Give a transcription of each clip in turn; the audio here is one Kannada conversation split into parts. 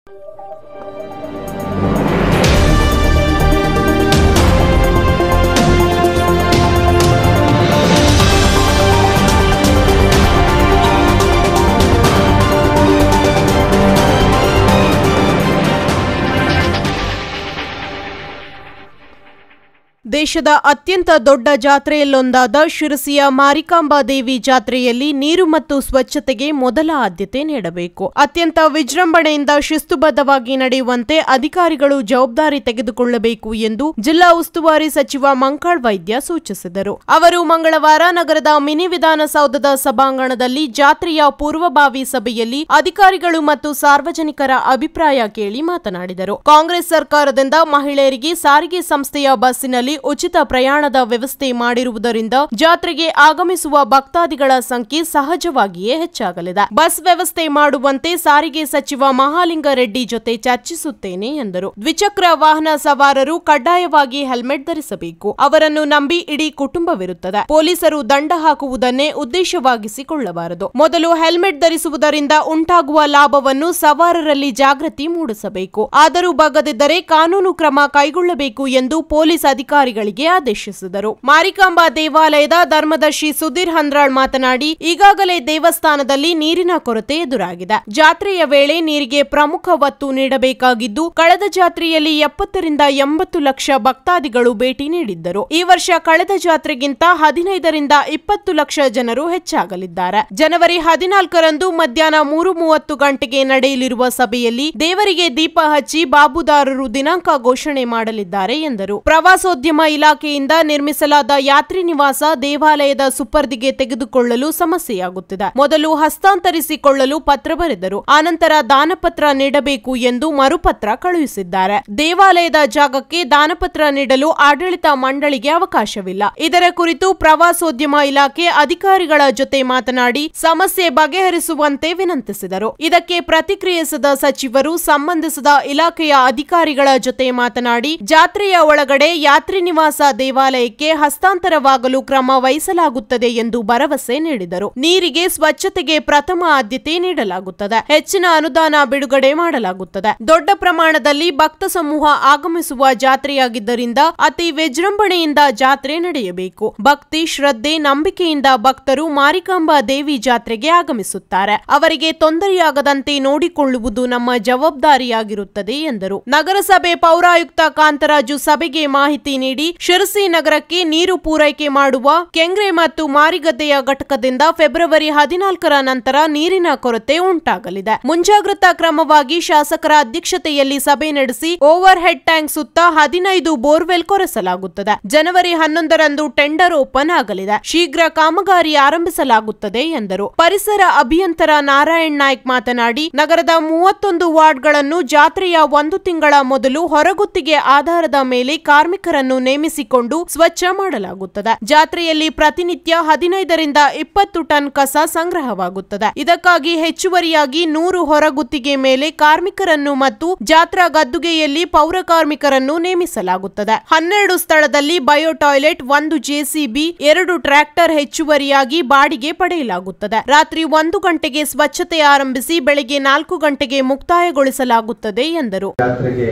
ದೇಶದ ಅತ್ಯಂತ ದೊಡ್ಡ ಜಾತ್ರೆಯಲ್ಲೊಂದಾದ ಶಿರಸಿಯ ಮಾರಿಕಾಂಬಾ ದೇವಿ ಜಾತ್ರೆಯಲ್ಲಿ ನೀರು ಮತ್ತು ಸ್ವಚ್ಛತೆಗೆ ಮೊದಲ ಆದ್ಯತೆ ನೀಡಬೇಕು ಅತ್ಯಂತ ವಿಜೃಂಭಣೆಯಿಂದ ಶಿಸ್ತುಬದ್ಧವಾಗಿ ನಡೆಯುವಂತೆ ಅಧಿಕಾರಿಗಳು ಜವಾಬ್ದಾರಿ ತೆಗೆದುಕೊಳ್ಳಬೇಕು ಎಂದು ಜಿಲ್ಲಾ ಉಸ್ತುವಾರಿ ಸಚಿವ ಮಂಕಾಳ್ ವೈದ್ಯ ಸೂಚಿಸಿದರು ಅವರು ಮಂಗಳವಾರ ನಗರದ ಮಿನಿ ವಿಧಾನಸೌಧದ ಸಭಾಂಗಣದಲ್ಲಿ ಜಾತ್ರೆಯ ಪೂರ್ವಭಾವಿ ಸಭೆಯಲ್ಲಿ ಅಧಿಕಾರಿಗಳು ಮತ್ತು ಸಾರ್ವಜನಿಕರ ಅಭಿಪ್ರಾಯ ಕೇಳಿ ಮಾತನಾಡಿದರು ಕಾಂಗ್ರೆಸ್ ಸರ್ಕಾರದಿಂದ ಮಹಿಳೆಯರಿಗೆ ಸಾರಿಗೆ ಸಂಸ್ಥೆಯ ಬಸ್ಸಿನಲ್ಲಿ ಉಚಿತ ಪ್ರಯಾಣದ ವ್ಯವಸ್ಥೆ ಮಾಡಿರುವುದರಿಂದ ಜಾತ್ರೆಗೆ ಆಗಮಿಸುವ ಭಕ್ತಾದಿಗಳ ಸಂಖ್ಯೆ ಸಹಜವಾಗಿಯೇ ಹೆಚ್ಚಾಗಲಿದೆ ಬಸ್ ವ್ಯವಸ್ಥೆ ಮಾಡುವಂತೆ ಸಾರಿಗೆ ಸಚಿವ ಮಹಾಲಿಂಗರೆಡ್ಡಿ ಜೊತೆ ಚರ್ಚಿಸುತ್ತೇನೆ ಎಂದರು ದ್ವಿಚಕ್ರ ವಾಹನ ಸವಾರರು ಕಡ್ಡಾಯವಾಗಿ ಹೆಲ್ಮೆಟ್ ಧರಿಸಬೇಕು ಅವರನ್ನು ನಂಬಿ ಇಡೀ ಕುಟುಂಬವಿರುತ್ತದೆ ಪೊಲೀಸರು ದಂಡ ಹಾಕುವುದನ್ನೇ ಉದ್ದೇಶವಾಗಿಸಿಕೊಳ್ಳಬಾರದು ಮೊದಲು ಹೆಲ್ಮೆಟ್ ಧರಿಸುವುದರಿಂದ ಉಂಟಾಗುವ ಲಾಭವನ್ನು ಸವಾರರಲ್ಲಿ ಜಾಗೃತಿ ಮೂಡಿಸಬೇಕು ಆದರೂ ಬಗ್ಗದಿದ್ದರೆ ಕಾನೂನು ಕ್ರಮ ಕೈಗೊಳ್ಳಬೇಕು ಎಂದು ಪೊಲೀಸ್ ಅಧಿಕಾರಿಗಳಿಗೆ ಆದೇಶಿಸಿದರು ಮಾರಿಕಾಂಬಾ ದೇವಾಲಯದ ಧರ್ಮದರ್ಶಿ ಸುಧೀರ್ ಹಂದ್ರಾಳ್ ಮಾತನಾಡಿ ಈಗಾಗಲೇ ದೇವಸ್ಥಾನದಲ್ಲಿ ನೀರಿನ ಕೊರತೆ ಎದುರಾಗಿದೆ ಜಾತ್ರೆಯ ವೇಳೆ ನೀರಿಗೆ ಪ್ರಮುಖ ಒತ್ತು ನೀಡಬೇಕಾಗಿದ್ದು ಕಳೆದ ಜಾತ್ರೆಯಲ್ಲಿ ಎಪ್ಪತ್ತರಿಂದ ಎಂಬತ್ತು ಲಕ್ಷ ಭಕ್ತಾದಿಗಳು ಭೇಟಿ ನೀಡಿದ್ದರು ಈ ವರ್ಷ ಕಳೆದ ಜಾತ್ರೆಗಿಂತ ಹದಿನೈದರಿಂದ ಇಪ್ಪತ್ತು ಲಕ್ಷ ಜನರು ಹೆಚ್ಚಾಗಲಿದ್ದಾರೆ ಜನವರಿ ಹದಿನಾಲ್ಕರಂದು ಮಧ್ಯಾಹ್ನ ಮೂರು ಮೂವತ್ತು ಗಂಟೆಗೆ ನಡೆಯಲಿರುವ ಸಭೆಯಲ್ಲಿ ದೇವರಿಗೆ ದೀಪ ಹಚ್ಚಿ ಬಾಬುದಾರರು ದಿನಾಂಕ ಘೋಷಣೆ ಮಾಡಲಿದ್ದಾರೆ ಎಂದರು ಪ್ರವಾಸೋದ್ಯಮ ಇಲಾಖೆಯಿಂದ ನಿರ್ಮಿಸಲಾದ ಯಾತ್ರಿ ನಿವಾಸ ದೇವಾಲಯದ ಸುಪರ್ದಿಗೆ ತೆಗೆದುಕೊಳ್ಳಲು ಸಮಸ್ಯೆಯಾಗುತ್ತಿದೆ ಮೊದಲು ಹಸ್ತಾಂತರಿಸಿಕೊಳ್ಳಲು ಪತ್ರ ಬರೆದರು ಆನಂತರ ದಾನಪತ್ರ ನೀಡಬೇಕು ಎಂದು ಮರುಪತ್ರ ಕಳುಹಿಸಿದ್ದಾರೆ ದೇವಾಲಯದ ಜಾಗಕ್ಕೆ ದಾನಪತ್ರ ನೀಡಲು ಆಡಳಿತ ಮಂಡಳಿಗೆ ಅವಕಾಶವಿಲ್ಲ ಇದರ ಕುರಿತು ಪ್ರವಾಸೋದ್ಯಮ ಇಲಾಖೆ ಅಧಿಕಾರಿಗಳ ಜೊತೆ ಮಾತನಾಡಿ ಸಮಸ್ಯೆ ಬಗೆಹರಿಸುವಂತೆ ವಿನಂತಿಸಿದರು ಇದಕ್ಕೆ ಪ್ರತಿಕ್ರಿಯಿಸಿದ ಸಚಿವರು ಸಂಬಂಧಿಸಿದ ಇಲಾಖೆಯ ಅಧಿಕಾರಿಗಳ ಜೊತೆ ಮಾತನಾಡಿ ಜಾತ್ರೆಯ ಒಳಗಡೆ ಯಾತ್ರಿ ನಿವಾಸ ದೇವಾಲಯಕ್ಕೆ ಹಸ್ತಾಂತರವಾಗಲು ಕ್ರಮ ವಹಿಸಲಾಗುತ್ತದೆ ಎಂದು ಭರವಸೆ ನೀಡಿದರು ನೀರಿಗೆ ಸ್ವಚ್ಛತೆಗೆ ಪ್ರಥಮ ಆದ್ಯತೆ ನೀಡಲಾಗುತ್ತದೆ ಹೆಚ್ಚಿನ ಅನುದಾನ ಬಿಡುಗಡೆ ಮಾಡಲಾಗುತ್ತದೆ ದೊಡ್ಡ ಪ್ರಮಾಣದಲ್ಲಿ ಭಕ್ತ ಸಮೂಹ ಆಗಮಿಸುವ ಜಾತ್ರೆಯಾಗಿದ್ದರಿಂದ ಅತಿ ವಿಜೃಂಭಣೆಯಿಂದ ಜಾತ್ರೆ ನಡೆಯಬೇಕು ಭಕ್ತಿ ಶ್ರದ್ಧೆ ನಂಬಿಕೆಯಿಂದ ಭಕ್ತರು ಮಾರಿಕಾಂಬಾ ದೇವಿ ಜಾತ್ರೆಗೆ ಆಗಮಿಸುತ್ತಾರೆ ಅವರಿಗೆ ತೊಂದರೆಯಾಗದಂತೆ ನೋಡಿಕೊಳ್ಳುವುದು ನಮ್ಮ ಜವಾಬ್ದಾರಿಯಾಗಿರುತ್ತದೆ ಎಂದರು ನಗರಸಭೆ ಪೌರಾಯುಕ್ತ ಕಾಂತರಾಜು ಸಭೆಗೆ ಮಾಹಿತಿ ನೀಡಿ ಶಿರಸಿ ನಗರಕ್ಕೆ ನೀರು ಪೂರೈಕೆ ಮಾಡುವ ಕೆಂಗ್ರೆ ಮತ್ತು ಮಾರಿಗದ್ದೆಯ ಘಟಕದಿಂದ ಫೆಬ್ರವರಿ ಹದಿನಾಲ್ಕರ ನಂತರ ನೀರಿನ ಕೊರತೆ ಉಂಟಾಗಲಿದೆ ಮುಂಜಾಗ್ರತಾ ಕ್ರಮವಾಗಿ ಶಾಸಕರ ಅಧ್ಯಕ್ಷತೆಯಲ್ಲಿ ಸಭೆ ನಡೆಸಿ ಓವರ್ ಹೆಡ್ ಟ್ಯಾಂಕ್ ಸುತ್ತ ಹದಿನೈದು ಬೋರ್ವೆಲ್ ಕೊರೆಸಲಾಗುತ್ತದೆ ಜನವರಿ ಹನ್ನೊಂದರಂದು ಟೆಂಡರ್ ಓಪನ್ ಆಗಲಿದೆ ಶೀಘ್ರ ಕಾಮಗಾರಿ ಆರಂಭಿಸಲಾಗುತ್ತದೆ ಎಂದರು ಪರಿಸರ ಅಭಿಯಂತರ ನಾರಾಯಣ್ ನಾಯ್ಕ್ ಮಾತನಾಡಿ ನಗರದ ಮೂವತ್ತೊಂದು ವಾರ್ಡ್ಗಳನ್ನು ಜಾತ್ರೆಯ ಒಂದು ತಿಂಗಳ ಮೊದಲು ಹೊರಗುತ್ತಿಗೆ ಆಧಾರದ ಮೇಲೆ ಕಾರ್ಮಿಕರನ್ನು ನೇಮಿಸಿಕೊಂಡು ಸ್ವಚ್ಛ ಮಾಡಲಾಗುತ್ತದೆ ಜಾತ್ರೆಯಲ್ಲಿ ಪ್ರತಿನಿತ್ಯ ಹದಿನೈದರಿಂದ ಇಪ್ಪತ್ತು ಟನ್ ಕಸ ಸಂಗ್ರಹವಾಗುತ್ತದೆ ಇದಕ್ಕಾಗಿ ಹೆಚ್ಚುವರಿಯಾಗಿ ನೂರು ಹೊರಗುತ್ತಿಗೆ ಮೇಲೆ ಕಾರ್ಮಿಕರನ್ನು ಮತ್ತು ಜಾತ್ರಾ ಗದ್ದುಗೆಯಲ್ಲಿ ಪೌರ ಕಾರ್ಮಿಕರನ್ನು ನೇಮಿಸಲಾಗುತ್ತದೆ ಹನ್ನೆರಡು ಸ್ಥಳದಲ್ಲಿ ಬಯೋ ಟಾಯ್ಲೆಟ್ ಒಂದು ಜೆಸಿಬಿ ಎರಡು ಟ್ರ್ಯಾಕ್ಟರ್ ಹೆಚ್ಚುವರಿಯಾಗಿ ಬಾಡಿಗೆ ಪಡೆಯಲಾಗುತ್ತದೆ ರಾತ್ರಿ ಒಂದು ಗಂಟೆಗೆ ಸ್ವಚ್ಛತೆ ಆರಂಭಿಸಿ ಬೆಳಗ್ಗೆ ನಾಲ್ಕು ಗಂಟೆಗೆ ಮುಕ್ತಾಯಗೊಳಿಸಲಾಗುತ್ತದೆ ಎಂದರು ಜಾತ್ರೆಗೆ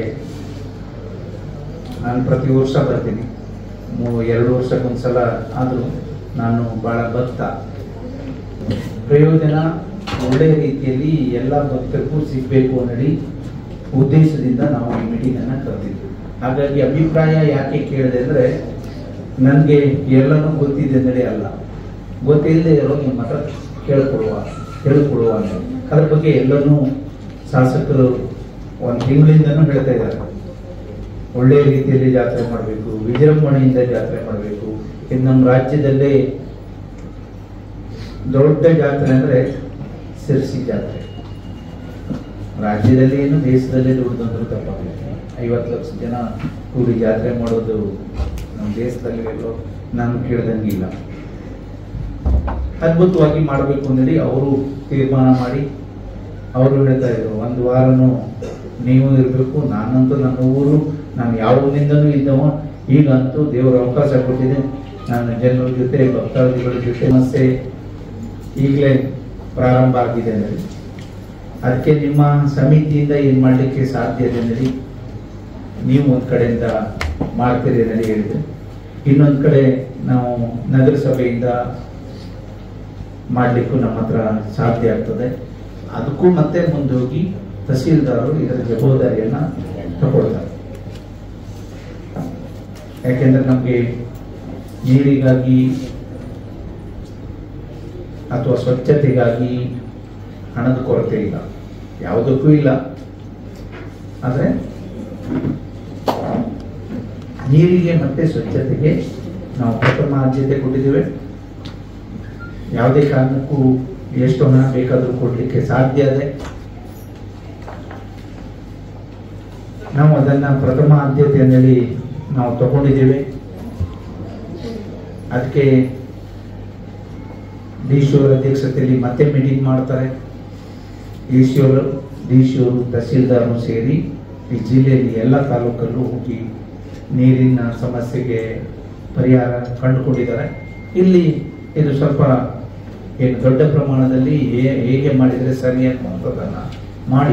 ನಾನು ಪ್ರತಿ ವರ್ಷ ಬರ್ತೀನಿ ಮೂ- ಎರಡು ವರ್ಷಕ್ಕೊಂದ್ಸಲ ಆದರೂ ನಾನು ಭಾಳ ಭಕ್ತ ಪ್ರಯೋಜನ ಒಳ್ಳೆಯ ರೀತಿಯಲ್ಲಿ ಎಲ್ಲ ಭಕ್ತರಿಗೂ ಸಿಗಬೇಕು ಅನ್ನಡಿ ಉದ್ದೇಶದಿಂದ ನಾವು ಈ ಮೀಟಿಂಗನ್ನು ಕರೆದಿದ್ವಿ ಹಾಗಾಗಿ ಅಭಿಪ್ರಾಯ ಯಾಕೆ ಕೇಳಿದೆ ಅಂದರೆ ನನಗೆ ಎಲ್ಲನೂ ಗೊತ್ತಿದೆ ನಡೆ ಅಲ್ಲ ಗೊತ್ತಿಲ್ಲದೆ ಇರೋ ನಿಮ್ಮ ಹತ್ರ ಕೇಳ್ಕೊಡುವ ಹೇಳ್ಕೊಡುವ ಅಂತ ಅದ್ರ ಬಗ್ಗೆ ಎಲ್ಲನೂ ಶಾಸಕರು ಒಂದು ತಿಂಗಳಿಂದನೂ ಹೇಳ್ತಾ ಇದ್ದಾರೆ ಒಳ್ಳೆಯ ರೀತಿಯಲ್ಲಿ ಜಾತ್ರೆ ಮಾಡಬೇಕು ವಿಜೃಂಭಣೆಯಿಂದ ಜಾತ್ರೆ ಮಾಡಬೇಕು ಇದು ನಮ್ಮ ರಾಜ್ಯದಲ್ಲೇ ದೊಡ್ಡ ಜಾತ್ರೆ ಅಂದರೆ ಸಿರ್ಸಿ ಜಾತ್ರೆ ರಾಜ್ಯದಲ್ಲಿ ಏನು ದೇಶದಲ್ಲೇ ದೊಡ್ಡದಂದ್ರೂ ತಪ್ಪಾಗಲಿಲ್ಲ ಐವತ್ತು ಲಕ್ಷ ಜನ ಕೂಡಿ ಜಾತ್ರೆ ಮಾಡೋದು ನಮ್ಮ ದೇಶದಲ್ಲಿ ಎಲ್ಲೋ ನಾನು ಕೇಳ್ದಂಗಿಲ್ಲ ಅದ್ಭುತವಾಗಿ ಮಾಡಬೇಕು ಅಂದೇಳಿ ಅವರು ತೀರ್ಮಾನ ಮಾಡಿ ಅವರು ಹೇಳ್ತಾ ಇದ್ರು ಒಂದು ವಾರನೂ ನೀವು ಇರಬೇಕು ನಾನಂತೂ ನನ್ನ ಊರು ನಾನು ಯಾವ ಊರಿನಿಂದನೂ ಇದ್ದವ ಈಗಂತೂ ದೇವರು ಅವಕಾಶ ಕೊಟ್ಟಿದೆ ನಾನು ಜನರ ಜೊತೆ ಭಕ್ತಾದಿಗಳ ಜೊತೆ ಸಮಸ್ಯೆ ಈಗಲೇ ಪ್ರಾರಂಭ ಆಗಿದೆ ಅಂದರೆ ಅದಕ್ಕೆ ನಿಮ್ಮ ಸಮಿತಿಯಿಂದ ಏನು ಮಾಡಲಿಕ್ಕೆ ಸಾಧ್ಯ ಇದೆ ನಡಿ ನೀವು ಒಂದು ಕಡೆಯಿಂದ ಮಾಡ್ತೀರಿ ನಡಿ ಹೇಳಿದ್ರೆ ಇನ್ನೊಂದು ಕಡೆ ನಾವು ನಗರಸಭೆಯಿಂದ ಮಾಡಲಿಕ್ಕೂ ನಮ್ಮ ಹತ್ರ ಸಾಧ್ಯ ಆಗ್ತದೆ ಅದಕ್ಕೂ ಮತ್ತೆ ಮುಂದೆ ಹೋಗಿ ತಹಸೀಲ್ದಾರರು ಇದರ ಜವಾಬ್ದಾರಿಯನ್ನ ತಗೊಳ್ತಾರೆ ಯಾಕೆಂದ್ರೆ ನಮಗೆ ನೀರಿಗಾಗಿ ಅಥವಾ ಸ್ವಚ್ಛತೆಗಾಗಿ ಹಣದ ಕೊರತೆ ಇಲ್ಲ ಯಾವುದಕ್ಕೂ ಇಲ್ಲ ಆದರೆ ನೀರಿಗೆ ಮತ್ತೆ ಸ್ವಚ್ಛತೆಗೆ ನಾವು ಪ್ರಥಮ ಆದ್ಯತೆ ಕೊಟ್ಟಿದ್ದೇವೆ ಯಾವುದೇ ಕಾರಣಕ್ಕೂ ಎಷ್ಟು ಹಣ ಬೇಕಾದರೂ ಕೊಡಲಿಕ್ಕೆ ಸಾಧ್ಯ ಇದೆ ನಾವು ಅದನ್ನ ಪ್ರಥಮ ಆದ್ಯತೆಯಲ್ಲಿ ನಾವು ತಗೊಂಡಿದ್ದೇವೆ ಅದಕ್ಕೆ ಡಿ ಸಿ ಅವರ ಅಧ್ಯಕ್ಷತೆಯಲ್ಲಿ ಮತ್ತೆ ಮೀಟಿಂಗ್ ಮಾಡ್ತಾರೆ ಡಿ ಸಿ ಅವರು ಡಿ ಸಿ ಅವರು ತಹಸೀಲ್ದಾರರು ಸೇರಿ ಈ ಜಿಲ್ಲೆಯಲ್ಲಿ ಎಲ್ಲ ತಾಲೂಕಲ್ಲೂ ಹೋಗಿ ನೀರಿನ ಸಮಸ್ಯೆಗೆ ಪರಿಹಾರ ಕಂಡುಕೊಂಡಿದ್ದಾರೆ ಇಲ್ಲಿ ಇದು ಸ್ವಲ್ಪ ಏನು ದೊಡ್ಡ ಪ್ರಮಾಣದಲ್ಲಿ ಹೇ- ಹೇಗೆ ಮಾಡಿದರೆ ಸರಿ ಅನ್ನುವಂಥದ್ದನ್ನು ಮಾಡಿ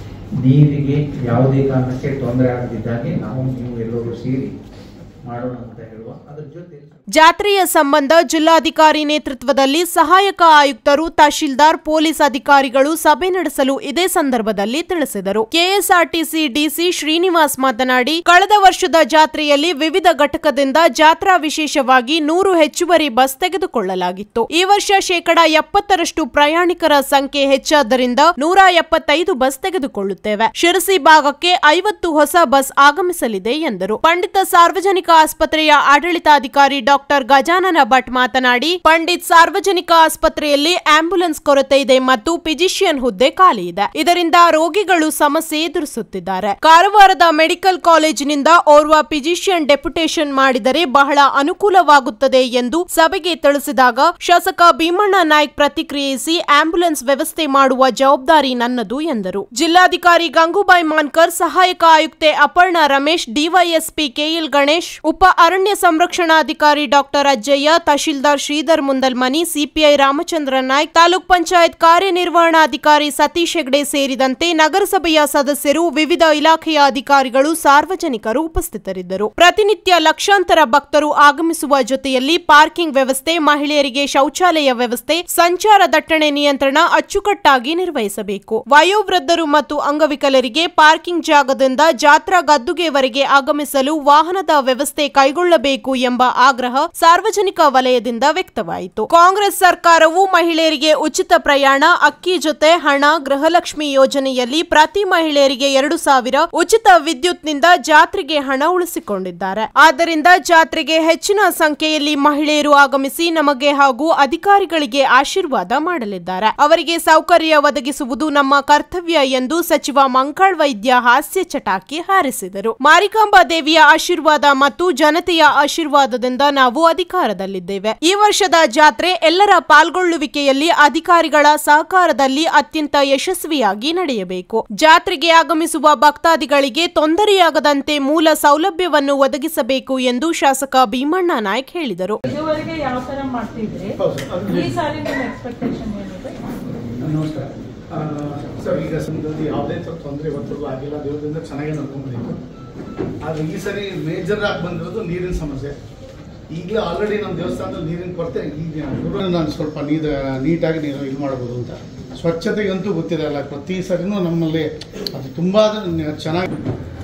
ನೀರಿಗೆ ಯಾವುದೇ ಕಾರಣಕ್ಕೆ ತೊಂದರೆ ಆಗದಿದ್ದಾಗೆ ನಾವು ನೀವು ಎಲ್ಲರೂ ಸೇರಿ ಮಾಡೋಣ ಅಂತ ಹೇಳುವ ಅದ್ರ ಜೊತೆ ಜಾತ್ರೆಯ ಸಂಬಂಧ ಜಿಲ್ಲಾಧಿಕಾರಿ ನೇತೃತ್ವದಲ್ಲಿ ಸಹಾಯಕ ಆಯುಕ್ತರು ತಹಶೀಲ್ದಾರ್ ಪೊಲೀಸ್ ಅಧಿಕಾರಿಗಳು ಸಭೆ ನಡೆಸಲು ಇದೇ ಸಂದರ್ಭದಲ್ಲಿ ತಿಳಿಸಿದರು ಕೆಎಸ್ಆರ್ಟಿಸಿ ಡಿಸಿ ಶ್ರೀನಿವಾಸ್ ಮಾತನಾಡಿ ಕಳೆದ ವರ್ಷದ ಜಾತ್ರೆಯಲ್ಲಿ ವಿವಿಧ ಘಟಕದಿಂದ ಜಾತ್ರಾ ವಿಶೇಷವಾಗಿ ನೂರು ಹೆಚ್ಚುವರಿ ಬಸ್ ತೆಗೆದುಕೊಳ್ಳಲಾಗಿತ್ತು ಈ ವರ್ಷ ಶೇಕಡ ಎಪ್ಪತ್ತರಷ್ಟು ಪ್ರಯಾಣಿಕರ ಸಂಖ್ಯೆ ಹೆಚ್ಚಾದ್ದರಿಂದ ನೂರ ಎಪ್ಪತ್ತೈದು ಬಸ್ ತೆಗೆದುಕೊಳ್ಳುತ್ತೇವೆ ಶಿರಸಿ ಭಾಗಕ್ಕೆ ಐವತ್ತು ಹೊಸ ಬಸ್ ಆಗಮಿಸಲಿದೆ ಎಂದರು ಪಂಡಿತ ಸಾರ್ವಜನಿಕ ಆಸ್ಪತ್ರೆಯ ಆಡಳಿತಾಧಿಕಾರಿ ಡಾಕ್ಟರ್ ಗಜಾನನ ಭಟ್ ಮಾತನಾಡಿ ಪಂಡಿತ್ ಸಾರ್ವಜನಿಕ ಆಸ್ಪತ್ರೆಯಲ್ಲಿ ಆಂಬ್ಯುಲೆನ್ಸ್ ಕೊರತೆ ಇದೆ ಮತ್ತು ಫಿಜಿಷಿಯನ್ ಹುದ್ದೆ ಖಾಲಿ ಇದೆ ಇದರಿಂದ ರೋಗಿಗಳು ಸಮಸ್ಯೆ ಎದುರಿಸುತ್ತಿದ್ದಾರೆ ಕಾರವಾರದ ಮೆಡಿಕಲ್ ಕಾಲೇಜಿನಿಂದ ಓರ್ವ ಫಿಜಿಷಿಯನ್ ಡೆಪ್ಯುಟೇಷನ್ ಮಾಡಿದರೆ ಬಹಳ ಅನುಕೂಲವಾಗುತ್ತದೆ ಎಂದು ಸಭೆಗೆ ತಿಳಿಸಿದಾಗ ಶಾಸಕ ಭೀಮಣ್ಣ ನಾಯ್ಕ್ ಪ್ರತಿಕ್ರಿಯಿಸಿ ಆಂಬ್ಯುಲೆನ್ಸ್ ವ್ಯವಸ್ಥೆ ಮಾಡುವ ಜವಾಬ್ದಾರಿ ನನ್ನದು ಎಂದರು ಜಿಲ್ಲಾಧಿಕಾರಿ ಗಂಗೂಬಾಯಿ ಮಾನ್ಕರ್ ಸಹಾಯಕ ಆಯುಕ್ತೆ ಅಪರ್ಣ ರಮೇಶ್ ಡಿವೈಎಸ್ಪಿ ಕೆಎಲ್ ಗಣೇಶ್ ಉಪ ಅರಣ್ಯ ಸಂರಕ್ಷಣಾಧಿಕಾರಿ ಡಾಕ್ಟರ್ ಅಜ್ಜಯ್ಯ ತಹಶೀಲ್ದಾರ್ ಶ್ರೀಧರ್ ಮುಂದಲ್ಮನಿ ಸಿಪಿಐ ರಾಮಚಂದ್ರ ನಾಯ್ಕ್ ತಾಲೂಕ್ ಪಂಚಾಯತ್ ಕಾರ್ಯನಿರ್ವಹಣಾಧಿಕಾರಿ ಸತೀಶ್ ಹೆಗ್ಡೆ ಸೇರಿದಂತೆ ನಗರಸಭೆಯ ಸದಸ್ಯರು ವಿವಿಧ ಇಲಾಖೆಯ ಅಧಿಕಾರಿಗಳು ಸಾರ್ವಜನಿಕರು ಉಪಸ್ಥಿತರಿದ್ದರು ಪ್ರತಿನಿತ್ಯ ಲಕ್ಷಾಂತರ ಭಕ್ತರು ಆಗಮಿಸುವ ಜೊತೆಯಲ್ಲಿ ಪಾರ್ಕಿಂಗ್ ವ್ಯವಸ್ಥೆ ಮಹಿಳೆಯರಿಗೆ ಶೌಚಾಲಯ ವ್ಯವಸ್ಥೆ ಸಂಚಾರ ದಟ್ಟಣೆ ನಿಯಂತ್ರಣ ಅಚ್ಚುಕಟ್ಟಾಗಿ ನಿರ್ವಹಿಸಬೇಕು ವಯೋವೃದ್ಧರು ಮತ್ತು ಅಂಗವಿಕಲರಿಗೆ ಪಾರ್ಕಿಂಗ್ ಜಾಗದಿಂದ ಜಾತ್ರಾ ಗದ್ದುಗೆವರೆಗೆ ಆಗಮಿಸಲು ವಾಹನದ ವ್ಯವಸ್ಥೆ ಕೈಗೊಳ್ಳಬೇಕು ಎಂಬ ಆಗ್ರಹ ಸಾರ್ವಜನಿಕ ವಲಯದಿಂದ ವ್ಯಕ್ತವಾಯಿತು ಕಾಂಗ್ರೆಸ್ ಸರ್ಕಾರವು ಮಹಿಳೆಯರಿಗೆ ಉಚಿತ ಪ್ರಯಾಣ ಅಕ್ಕಿ ಜೊತೆ ಹಣ ಗೃಹಲಕ್ಷ್ಮಿ ಯೋಜನೆಯಲ್ಲಿ ಪ್ರತಿ ಮಹಿಳೆಯರಿಗೆ ಎರಡು ಸಾವಿರ ಉಚಿತ ವಿದ್ಯುತ್ನಿಂದ ಜಾತ್ರೆಗೆ ಹಣ ಉಳಿಸಿಕೊಂಡಿದ್ದಾರೆ ಆದ್ದರಿಂದ ಜಾತ್ರೆಗೆ ಹೆಚ್ಚಿನ ಸಂಖ್ಯೆಯಲ್ಲಿ ಮಹಿಳೆಯರು ಆಗಮಿಸಿ ನಮಗೆ ಹಾಗೂ ಅಧಿಕಾರಿಗಳಿಗೆ ಆಶೀರ್ವಾದ ಮಾಡಲಿದ್ದಾರೆ ಅವರಿಗೆ ಸೌಕರ್ಯ ಒದಗಿಸುವುದು ನಮ್ಮ ಕರ್ತವ್ಯ ಎಂದು ಸಚಿವ ಮಂಕಾಳ್ ವೈದ್ಯ ಹಾಸ್ಯ ಚಟಾಕಿ ಹಾರಿಸಿದರು ಮಾರಿಕಾಂಬಾ ದೇವಿಯ ಆಶೀರ್ವಾದ ಮತ್ತು ಜನತೆಯ ಆಶೀರ್ವಾದದಿಂದ ನಾವು ಅಧಿಕಾರದಲ್ಲಿದ್ದೇವೆ ಈ ವರ್ಷದ ಜಾತ್ರೆ ಎಲ್ಲರ ಪಾಲ್ಗೊಳ್ಳುವಿಕೆಯಲ್ಲಿ ಅಧಿಕಾರಿಗಳ ಸಹಕಾರದಲ್ಲಿ ಅತ್ಯಂತ ಯಶಸ್ವಿಯಾಗಿ ನಡೆಯಬೇಕು ಜಾತ್ರೆಗೆ ಆಗಮಿಸುವ ಭಕ್ತಾದಿಗಳಿಗೆ ತೊಂದರೆಯಾಗದಂತೆ ಮೂಲ ಸೌಲಭ್ಯವನ್ನು ಒದಗಿಸಬೇಕು ಎಂದು ಶಾಸಕ ಭೀಮಣ್ಣ ನಾಯ್ಕ್ ಹೇಳಿದರು ಇದುವರೆಗೆ ಯಾವ ತರ ಮಾಡ್ತಿದ್ರಿ ಈ ಸಾರಿ ನಿಮ್ಮ ಎಕ್ಸ್ಪೆಕ್ಟೇಷನ್ ಏನಿದೆ ನಮಸ್ಕಾರ ಆ, ಸರ್ ಈಗ ಸಂದರ್ಭದಲ್ಲಿ ಯಾವುದೇ ಥರ ತೊಂದರೆ ಇವತ್ತಿಗೂ ಆಗಿಲ್ಲ ದೇವರಿಂದ ಚೆನ್ನಾಗೇ ನೋಡ್ಕೊಂಡ್ಬಂದಿತ್ತು ಆದರೆ ಈ ಸರಿ ಮೇಜರ್ ಆಗಿ ಬಂದಿರೋದು ನೀರಿನ ಸಮಸ್ಯೆ ಈಗಲೇ ಆಲ್ರೆಡಿ ನಮ್ಮ ದೇವಸ್ಥಾನದಲ್ಲಿ ನೀರಿನ ಕೊರತೆ ಈಗ ಇವ್ರನ್ನ ನಾನು ಸ್ವಲ್ಪ ನೀರು ನೀಟಾಗಿ ನೀರು ಇದು ಮಾಡ್ಬೋದು ಅಂತ ಸ್ವಚ್ಛತೆಗಂತೂ ಗೊತ್ತಿದೆ ಅಲ್ಲ ಪ್ರತಿ ಸರಿನೂ ನಮ್ಮಲ್ಲಿ ಅದು ತುಂಬ ಚೆನ್ನಾಗಿ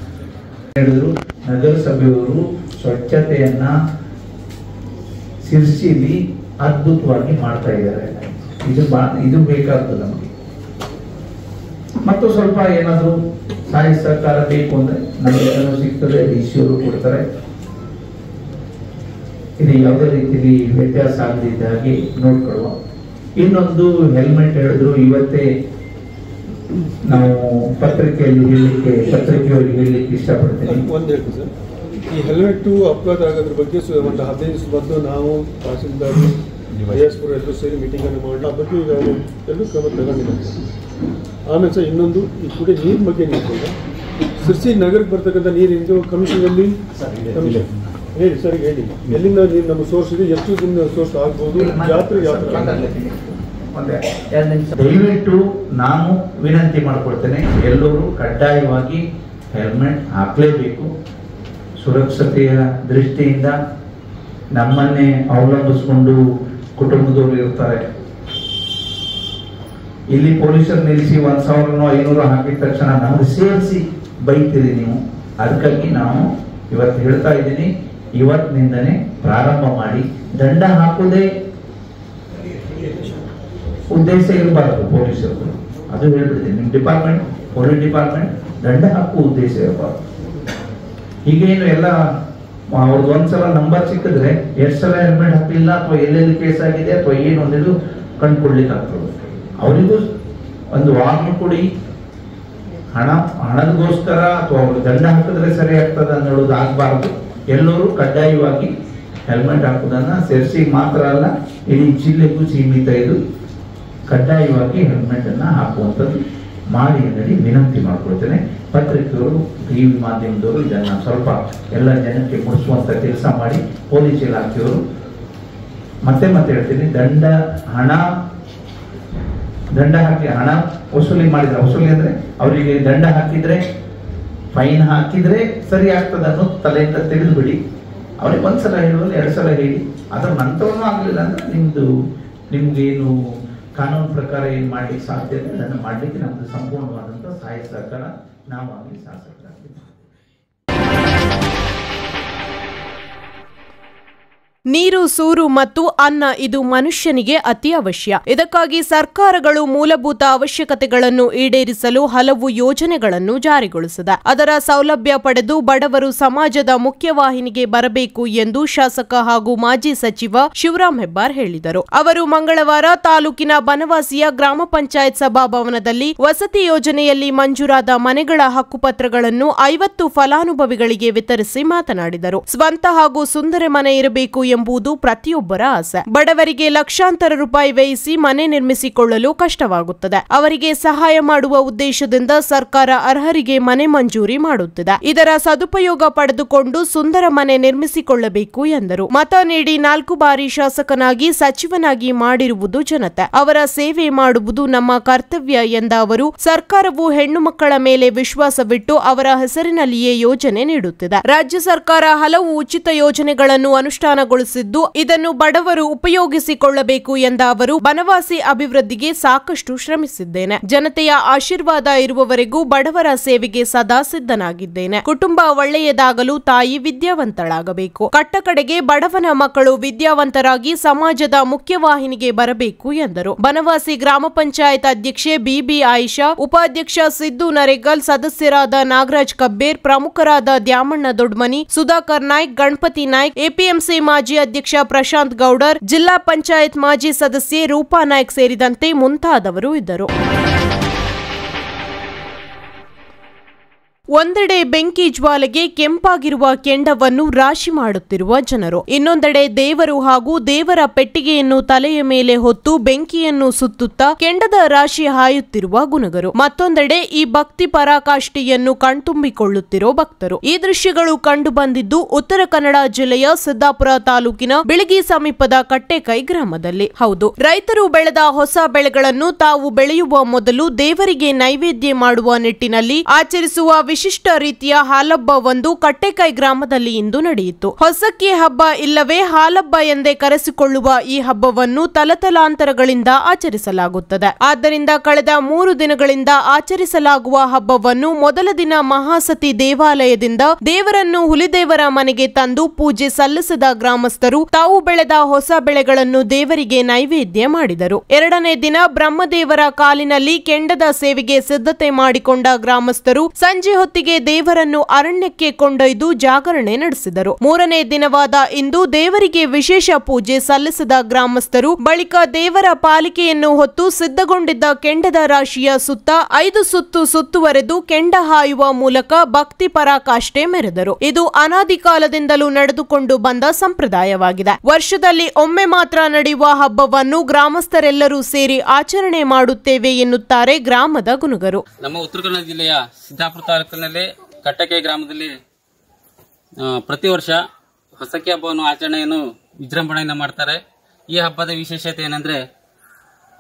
ಹೇಳಿದ್ರು ನಗರಸಭೆಯವರು ಸ್ವಚ್ಛತೆಯನ್ನ ಸಿರ್ಸಿಲಿ ಅದ್ಭುತವಾಗಿ ಮಾಡ್ತಾ ಇದ್ದಾರೆ ಇದು ಬಾ ಇದು ಬೇಕಾಗ್ತದೆ ನಮಗೆ ಮತ್ತು ಸ್ವಲ್ಪ ಏನಾದರೂ ಸಹಾಯ ಸಹಕಾರ ಬೇಕು ಅಂದ್ರೆ ನಮಗೆ ಸಿಗ್ತದೆ ಡಿ ಸಿ ಅವರು ಕೊಡ್ತಾರೆ ಇದು ಯಾವುದೇ ರೀತಿಯಲ್ಲಿ ವ್ಯತ್ಯಾಸ ಆಗದಿದ್ದ ಹಾಗೆ ನೋಡ್ಕೊಳ್ಳುವ ಇನ್ನೊಂದು ಹೆಲ್ಮೆಟ್ ಹೇಳಿದ್ರು ಇವತ್ತೇ ನಾವು ಪತ್ರಿಕೆಯಲ್ಲಿ ಹೇಳಲಿಕ್ಕೆ ಪತ್ರಿಕೆಯವರಿಗೆ ಹೇಳಲಿಕ್ಕೆ ಇಷ್ಟಪಡ್ತೇನೆ ಒಂದು ಹೇಳ್ತೀನಿ ಸರ್ ಈ ಹೆಲ್ಮೆಟ್ಟು ಅಪಘಾತ ಆಗೋದ್ರ ಬಗ್ಗೆ ಸು- ಒಂದು ಹದಿನೈದು ದಿವಸ ಮೊದಲು ನಾವು ತಹಸೀಲ್ದಾರ್ ಪುರ ಎಲ್ಲರೂ ಸೇರಿ ಮೀಟಿಂಗನ್ನು ಮಾಡಿ ಆ ಬಗ್ಗೆ ಈಗ ಎಲ್ಲರೂ ಕ್ರಮ ತಗೊಂಡಿದ್ದಾರೆ ಆಮೇಲೆ ಸರ್ ಇನ್ನೊಂದು ಈ ಕುಡಿ ನೀರಿನ ಬಗ್ಗೆ ನಿಂತಿಲ್ಲ ಸಿರ್ಸಿ ನಗರಕ್ಕೆ ಬರ್ತಕ್ಕಂಥ ನೀರಿಂದು ಕಮಿಷನಲ್ಲಿ ಕಮಿಷನ್ ಹೇಳಿ ಸರ್ ಹೇಳಿ ಎಲ್ಲಿಂದ ನೀರು ನಮ್ಮ ಸೋರ್ಸ್ ಇದೆ ಎಷ್ಟು ದಿನ ಸೋರ್ಸ್ ಆಗ್ಬೋದು ಜಾತ್ರೆ ಯಾವ ಥರ ಒಂದೇ ಎರಡು ನಿಮಿಷ ದಯವಿಟ್ಟು ನಾನು ವಿನಂತಿ ಮಾಡ್ಕೊಳ್ತೇನೆ ಎಲ್ಲರೂ ಕಡ್ಡಾಯವಾಗಿ ಹೆಲ್ಮೆಟ್ ಹಾಕಲೇಬೇಕು ಸುರಕ್ಷತೆಯ ದೃಷ್ಟಿಯಿಂದ ನಮ್ಮನ್ನೇ ಅವಲಂಬಿಸ್ಕೊಂಡು ಕುಟುಂಬದವರು ಇರ್ತಾರೆ ಇಲ್ಲಿ ಪೊಲೀಸರು ನಿಲ್ಲಿಸಿ ಒಂದ್ ಸಾವಿರನೋ ಐನೂರು ಹಾಕಿದ ತಕ್ಷಣ ನಮ್ಗೆ ಸೇರಿಸಿ ಬೈತೀರಿ ನೀವು ಅದಕ್ಕಾಗಿ ನಾವು ಇವತ್ತು ಹೇಳ್ತಾ ಇದ್ದೀನಿ ಇವತ್ತಿನಿಂದನೇ ಪ್ರಾರಂಭ ಮಾಡಿ ದಂಡ ಹಾಕುವುದೇ ಉದ್ದೇಶ ಇರಬಾರದು ಪೊಲೀಸರು ಅದು ಹೇಳ್ಬಿಡ್ತೀನಿ ನಿಮ್ಮ ಡಿಪಾರ್ಟ್ಮೆಂಟ್ ಪೊಲೀಸ್ ಡಿಪಾರ್ಟ್ಮೆಂಟ್ ದಂಡ ಹಾಕುವ ಉದ್ದೇಶ ಇರಬಾರದು ಈಗೇನು ಎಲ್ಲ ಅವ್ರದ್ದು ಒಂದ್ಸಲ ನಂಬರ್ ಸಿಕ್ಕಿದ್ರೆ ಎಷ್ಟು ಸಲ ಹೆಲ್ಮೆಟ್ ಹಾಕಲಿಲ್ಲ ಅಥವಾ ಎಲ್ಲೆಲ್ಲಿ ಕೇಸ್ ಆಗಿದೆ ಅಥವಾ ಏನು ಒಂದಿದು ಕಂಡುಕೊಡ್ಲಿಕ್ಕೆ ಆಗ್ತದೆ ಅವರಿಗೂ ಒಂದು ವಾಹನ ಕೊಡಿ ಹಣ ಹಣದಗೋಸ್ಕರ ಅಥವಾ ಅವ್ರಿಗೆ ದಂಡ ಹಾಕಿದ್ರೆ ಸರಿ ಆಗ್ತದೆ ಅನ್ನೋದು ಆಗಬಾರ್ದು ಎಲ್ಲರೂ ಕಡ್ಡಾಯವಾಗಿ ಹೆಲ್ಮೆಟ್ ಹಾಕುವುದನ್ನ ಸೇರಿಸಿ ಮಾತ್ರ ಅಲ್ಲ ಇಡೀ ಜಿಲ್ಲೆಗೂ ಸೀಮಿತ ಇದು ಕಡ್ಡಾಯವಾಗಿ ಹೆಲ್ಮೆಟ್ ಅನ್ನ ಹಾಕುವಂಥದ್ದು ಮಾಡಿ ಅನ್ನಡಿ ವಿನಂತಿ ಮಾಡ್ಕೊಳ್ತೇನೆ ಪತ್ರಿಕೆಯವರು ಟಿವಿ ಮಾಧ್ಯಮದವರು ಇದನ್ನ ಸ್ವಲ್ಪ ಎಲ್ಲ ಜನಕ್ಕೆ ಮುಡಿಸುವಂತ ಕೆಲಸ ಮಾಡಿ ಪೊಲೀಸ್ ಇಲಾಖೆಯವರು ಮತ್ತೆ ಮತ್ತೆ ಹೇಳ್ತೀನಿ ದಂಡ ಹಣ ದಂಡ ಹಾಕಿ ಹಣ ವಸೂಲಿ ಮಾಡಿದ್ರೆ ವಸೂಲಿ ಅಂದ್ರೆ ಅವರಿಗೆ ದಂಡ ಹಾಕಿದ್ರೆ ಫೈನ್ ಹಾಕಿದ್ರೆ ಸರಿ ಆಗ್ತದೆ ಅನ್ನೋ ತಲೆಯಿಂದ ತೆಗೆದು ಬಿಡಿ ಅವ್ರಿಗೆ ಒಂದ್ಸಲ ಹೇಳುವಲ್ಲಿ ಎರಡು ಸಲ ಹೇಳಿ ಅದರ ನಂತರನೂ ಆಗಲಿಲ್ಲ ಅಂದ್ರೆ ನಿಮ್ದು ನಿಮ್ಗೇನು ಕಾನೂನು ಪ್ರಕಾರ ಏನು ಮಾಡ್ಲಿಕ್ಕೆ ಸಾಧ್ಯ ಇದೆ ಅದನ್ನು ಮಾಡ್ಲಿಕ್ಕೆ ನಮ್ದು ಸಂಪೂರ್ಣವಾದಂಥ ಸಹಾಯ ಸಹಕಾರ ನಾವಾಗಲಿ ಶಾಸಕರಾಗಲಿ ನೀರು ಸೂರು ಮತ್ತು ಅನ್ನ ಇದು ಮನುಷ್ಯನಿಗೆ ಅತಿ ಅವಶ್ಯ ಇದಕ್ಕಾಗಿ ಸರ್ಕಾರಗಳು ಮೂಲಭೂತ ಅವಶ್ಯಕತೆಗಳನ್ನು ಈಡೇರಿಸಲು ಹಲವು ಯೋಜನೆಗಳನ್ನು ಜಾರಿಗೊಳಿಸಿದೆ ಅದರ ಸೌಲಭ್ಯ ಪಡೆದು ಬಡವರು ಸಮಾಜದ ಮುಖ್ಯವಾಹಿನಿಗೆ ಬರಬೇಕು ಎಂದು ಶಾಸಕ ಹಾಗೂ ಮಾಜಿ ಸಚಿವ ಶಿವರಾಂ ಹೆಬ್ಬಾರ್ ಹೇಳಿದರು ಅವರು ಮಂಗಳವಾರ ತಾಲೂಕಿನ ಬನವಾಸಿಯ ಗ್ರಾಮ ಪಂಚಾಯತ್ ಸಭಾಭವನದಲ್ಲಿ ವಸತಿ ಯೋಜನೆಯಲ್ಲಿ ಮಂಜೂರಾದ ಮನೆಗಳ ಹಕ್ಕುಪತ್ರಗಳನ್ನು ಐವತ್ತು ಫಲಾನುಭವಿಗಳಿಗೆ ವಿತರಿಸಿ ಮಾತನಾಡಿದರು ಸ್ವಂತ ಹಾಗೂ ಸುಂದರ ಮನೆ ಇರಬೇಕು ಎಂಬುದು ಪ್ರತಿಯೊಬ್ಬರ ಆಸೆ ಬಡವರಿಗೆ ಲಕ್ಷಾಂತರ ರೂಪಾಯಿ ವ್ಯಯಿಸಿ ಮನೆ ನಿರ್ಮಿಸಿಕೊಳ್ಳಲು ಕಷ್ಟವಾಗುತ್ತದೆ ಅವರಿಗೆ ಸಹಾಯ ಮಾಡುವ ಉದ್ದೇಶದಿಂದ ಸರ್ಕಾರ ಅರ್ಹರಿಗೆ ಮನೆ ಮಂಜೂರಿ ಮಾಡುತ್ತಿದೆ ಇದರ ಸದುಪಯೋಗ ಪಡೆದುಕೊಂಡು ಸುಂದರ ಮನೆ ನಿರ್ಮಿಸಿಕೊಳ್ಳಬೇಕು ಎಂದರು ಮತ ನೀಡಿ ನಾಲ್ಕು ಬಾರಿ ಶಾಸಕನಾಗಿ ಸಚಿವನಾಗಿ ಮಾಡಿರುವುದು ಜನತೆ ಅವರ ಸೇವೆ ಮಾಡುವುದು ನಮ್ಮ ಕರ್ತವ್ಯ ಎಂದ ಅವರು ಸರ್ಕಾರವು ಹೆಣ್ಣು ಮಕ್ಕಳ ಮೇಲೆ ವಿಶ್ವಾಸವಿಟ್ಟು ಅವರ ಹೆಸರಿನಲ್ಲಿಯೇ ಯೋಜನೆ ನೀಡುತ್ತಿದೆ ರಾಜ್ಯ ಸರ್ಕಾರ ಹಲವು ಉಚಿತ ಯೋಜನೆಗಳನ್ನು ಅನುಷ್ಠಾನಗೊಳಿಸಿದ್ದು ಇದನ್ನು ಬಡವರು ಉಪಯೋಗಿಸಿಕೊಳ್ಳಬೇಕು ಎಂದ ಅವರು ಬನವಾಸಿ ಅಭಿವೃದ್ಧಿಗೆ ಸಾಕಷ್ಟು ಶ್ರಮಿಸಿದ್ದೇನೆ ಜನತೆಯ ಆಶೀರ್ವಾದ ಇರುವವರೆಗೂ ಬಡವರ ಸೇವೆಗೆ ಸದಾ ಸಿದ್ಧನಾಗಿದ್ದೇನೆ ಕುಟುಂಬ ಒಳ್ಳೆಯದಾಗಲು ತಾಯಿ ವಿದ್ಯಾವಂತಳಾಗಬೇಕು ಕಟ್ಟಕಡೆಗೆ ಬಡವನ ಮಕ್ಕಳು ವಿದ್ಯಾವಂತರಾಗಿ ಸಮಾಜದ ಮುಖ್ಯವಾಹಿನಿಗೆ ಬರಬೇಕು ಎಂದರು ಬನವಾಸಿ ಗ್ರಾಮ ಪಂಚಾಯತ್ ಅಧ್ಯಕ್ಷೆ ಬಿಬಿ ಆಯಿಷಾ ಉಪಾಧ್ಯಕ್ಷ ಸಿದ್ದು ನರೇಗಲ್ ಸದಸ್ಯರಾದ ನಾಗರಾಜ್ ಕಬ್ಬೇರ್ ಪ್ರಮುಖರಾದ ದ್ಯಾಮಣ್ಣ ದೊಡ್ಮನಿ ಸುಧಾಕರ್ ನಾಯ್ಕ್ ಗಣಪತಿ ನಾಯ್ಕ್ ಎಪಿಎಂಸಿ ಮಾಜಿ ಅಧ್ಯಕ್ಷ ಪ್ರಶಾಂತ್ ಗೌಡರ್ ಜಿಲ್ಲಾ ಪಂಚಾಯತ್ ಮಾಜಿ ಸದಸ್ಯೆ ರೂಪಾ ನಾಯ್ಕ್ ಸೇರಿದಂತೆ ಮುಂತಾದವರು ಇದ್ದರು ಒಂದೆಡೆ ಬೆಂಕಿ ಜ್ವಾಲೆಗೆ ಕೆಂಪಾಗಿರುವ ಕೆಂಡವನ್ನು ರಾಶಿ ಮಾಡುತ್ತಿರುವ ಜನರು ಇನ್ನೊಂದೆಡೆ ದೇವರು ಹಾಗೂ ದೇವರ ಪೆಟ್ಟಿಗೆಯನ್ನು ತಲೆಯ ಮೇಲೆ ಹೊತ್ತು ಬೆಂಕಿಯನ್ನು ಸುತ್ತುತ್ತಾ ಕೆಂಡದ ರಾಶಿ ಹಾಯುತ್ತಿರುವ ಗುನಗರು ಮತ್ತೊಂದೆಡೆ ಈ ಭಕ್ತಿ ಪರಾಕಾಷ್ಠೆಯನ್ನು ಕಣ್ತುಂಬಿಕೊಳ್ಳುತ್ತಿರೋ ಭಕ್ತರು ಈ ದೃಶ್ಯಗಳು ಕಂಡು ಬಂದಿದ್ದು ಉತ್ತರ ಕನ್ನಡ ಜಿಲ್ಲೆಯ ಸಿದ್ದಾಪುರ ತಾಲೂಕಿನ ಬಿಳಗಿ ಸಮೀಪದ ಕಟ್ಟೆಕೈ ಗ್ರಾಮದಲ್ಲಿ ಹೌದು ರೈತರು ಬೆಳೆದ ಹೊಸ ಬೆಳೆಗಳನ್ನು ತಾವು ಬೆಳೆಯುವ ಮೊದಲು ದೇವರಿಗೆ ನೈವೇದ್ಯ ಮಾಡುವ ನಿಟ್ಟಿನಲ್ಲಿ ಆಚರಿಸುವ ವಿಶಿಷ್ಟ ರೀತಿಯ ಹಾಲಬ್ಬವೊಂದು ಕಟ್ಟೆಕೈ ಗ್ರಾಮದಲ್ಲಿ ಇಂದು ನಡೆಯಿತು ಹೊಸಕ್ಕಿ ಹಬ್ಬ ಇಲ್ಲವೇ ಹಾಲಬ್ಬ ಎಂದೇ ಕರೆಸಿಕೊಳ್ಳುವ ಈ ಹಬ್ಬವನ್ನು ತಲತಲಾಂತರಗಳಿಂದ ಆಚರಿಸಲಾಗುತ್ತದೆ ಆದ್ದರಿಂದ ಕಳೆದ ಮೂರು ದಿನಗಳಿಂದ ಆಚರಿಸಲಾಗುವ ಹಬ್ಬವನ್ನು ಮೊದಲ ದಿನ ಮಹಾಸತಿ ದೇವಾಲಯದಿಂದ ದೇವರನ್ನು ಹುಲಿದೇವರ ಮನೆಗೆ ತಂದು ಪೂಜೆ ಸಲ್ಲಿಸಿದ ಗ್ರಾಮಸ್ಥರು ತಾವು ಬೆಳೆದ ಹೊಸ ಬೆಳೆಗಳನ್ನು ದೇವರಿಗೆ ನೈವೇದ್ಯ ಮಾಡಿದರು ಎರಡನೇ ದಿನ ಬ್ರಹ್ಮದೇವರ ಕಾಲಿನಲ್ಲಿ ಕೆಂಡದ ಸೇವೆಗೆ ಸಿದ್ಧತೆ ಮಾಡಿಕೊಂಡ ಗ್ರಾಮಸ್ಥರು ಸಂಜೆ ಹೊತ್ತಿಗೆ ದೇವರನ್ನು ಅರಣ್ಯಕ್ಕೆ ಕೊಂಡೊಯ್ದು ಜಾಗರಣೆ ನಡೆಸಿದರು ಮೂರನೇ ದಿನವಾದ ಇಂದು ದೇವರಿಗೆ ವಿಶೇಷ ಪೂಜೆ ಸಲ್ಲಿಸಿದ ಗ್ರಾಮಸ್ಥರು ಬಳಿಕ ದೇವರ ಪಾಲಿಕೆಯನ್ನು ಹೊತ್ತು ಸಿದ್ಧಗೊಂಡಿದ್ದ ಕೆಂಡದ ರಾಶಿಯ ಸುತ್ತ ಐದು ಸುತ್ತು ಸುತ್ತುವರೆದು ಕೆಂಡ ಹಾಯುವ ಮೂಲಕ ಭಕ್ತಿ ಪರಾಕಾಷ್ಠೆ ಮೆರೆದರು ಇದು ಅನಾದಿ ಕಾಲದಿಂದಲೂ ನಡೆದುಕೊಂಡು ಬಂದ ಸಂಪ್ರದಾಯವಾಗಿದೆ ವರ್ಷದಲ್ಲಿ ಒಮ್ಮೆ ಮಾತ್ರ ನಡೆಯುವ ಹಬ್ಬವನ್ನು ಗ್ರಾಮಸ್ಥರೆಲ್ಲರೂ ಸೇರಿ ಆಚರಣೆ ಮಾಡುತ್ತೇವೆ ಎನ್ನುತ್ತಾರೆ ಗ್ರಾಮದ ಗುನುಗರು ನಮ್ಮ ಉತ್ತರ ಕನ್ನಡ ಜಿಲ್ಲೆಯ ಸಿದ್ದಾಪುರ ತಾಲೂಕಿನಲ್ಲಿ ಕಟ್ಟಕೆ ಗ್ರಾಮದಲ್ಲಿ ಆ, ಪ್ರತಿ ವರ್ಷ ಹೊಸಕಿ ಹಬ್ಬವನ್ನು ಆಚರಣೆಯನ್ನು ವಿಜೃಂಭಣೆಯನ್ನು ಮಾಡ್ತಾರೆ ಈ ಹಬ್ಬದ ವಿಶೇಷತೆ ಏನಂದ್ರೆ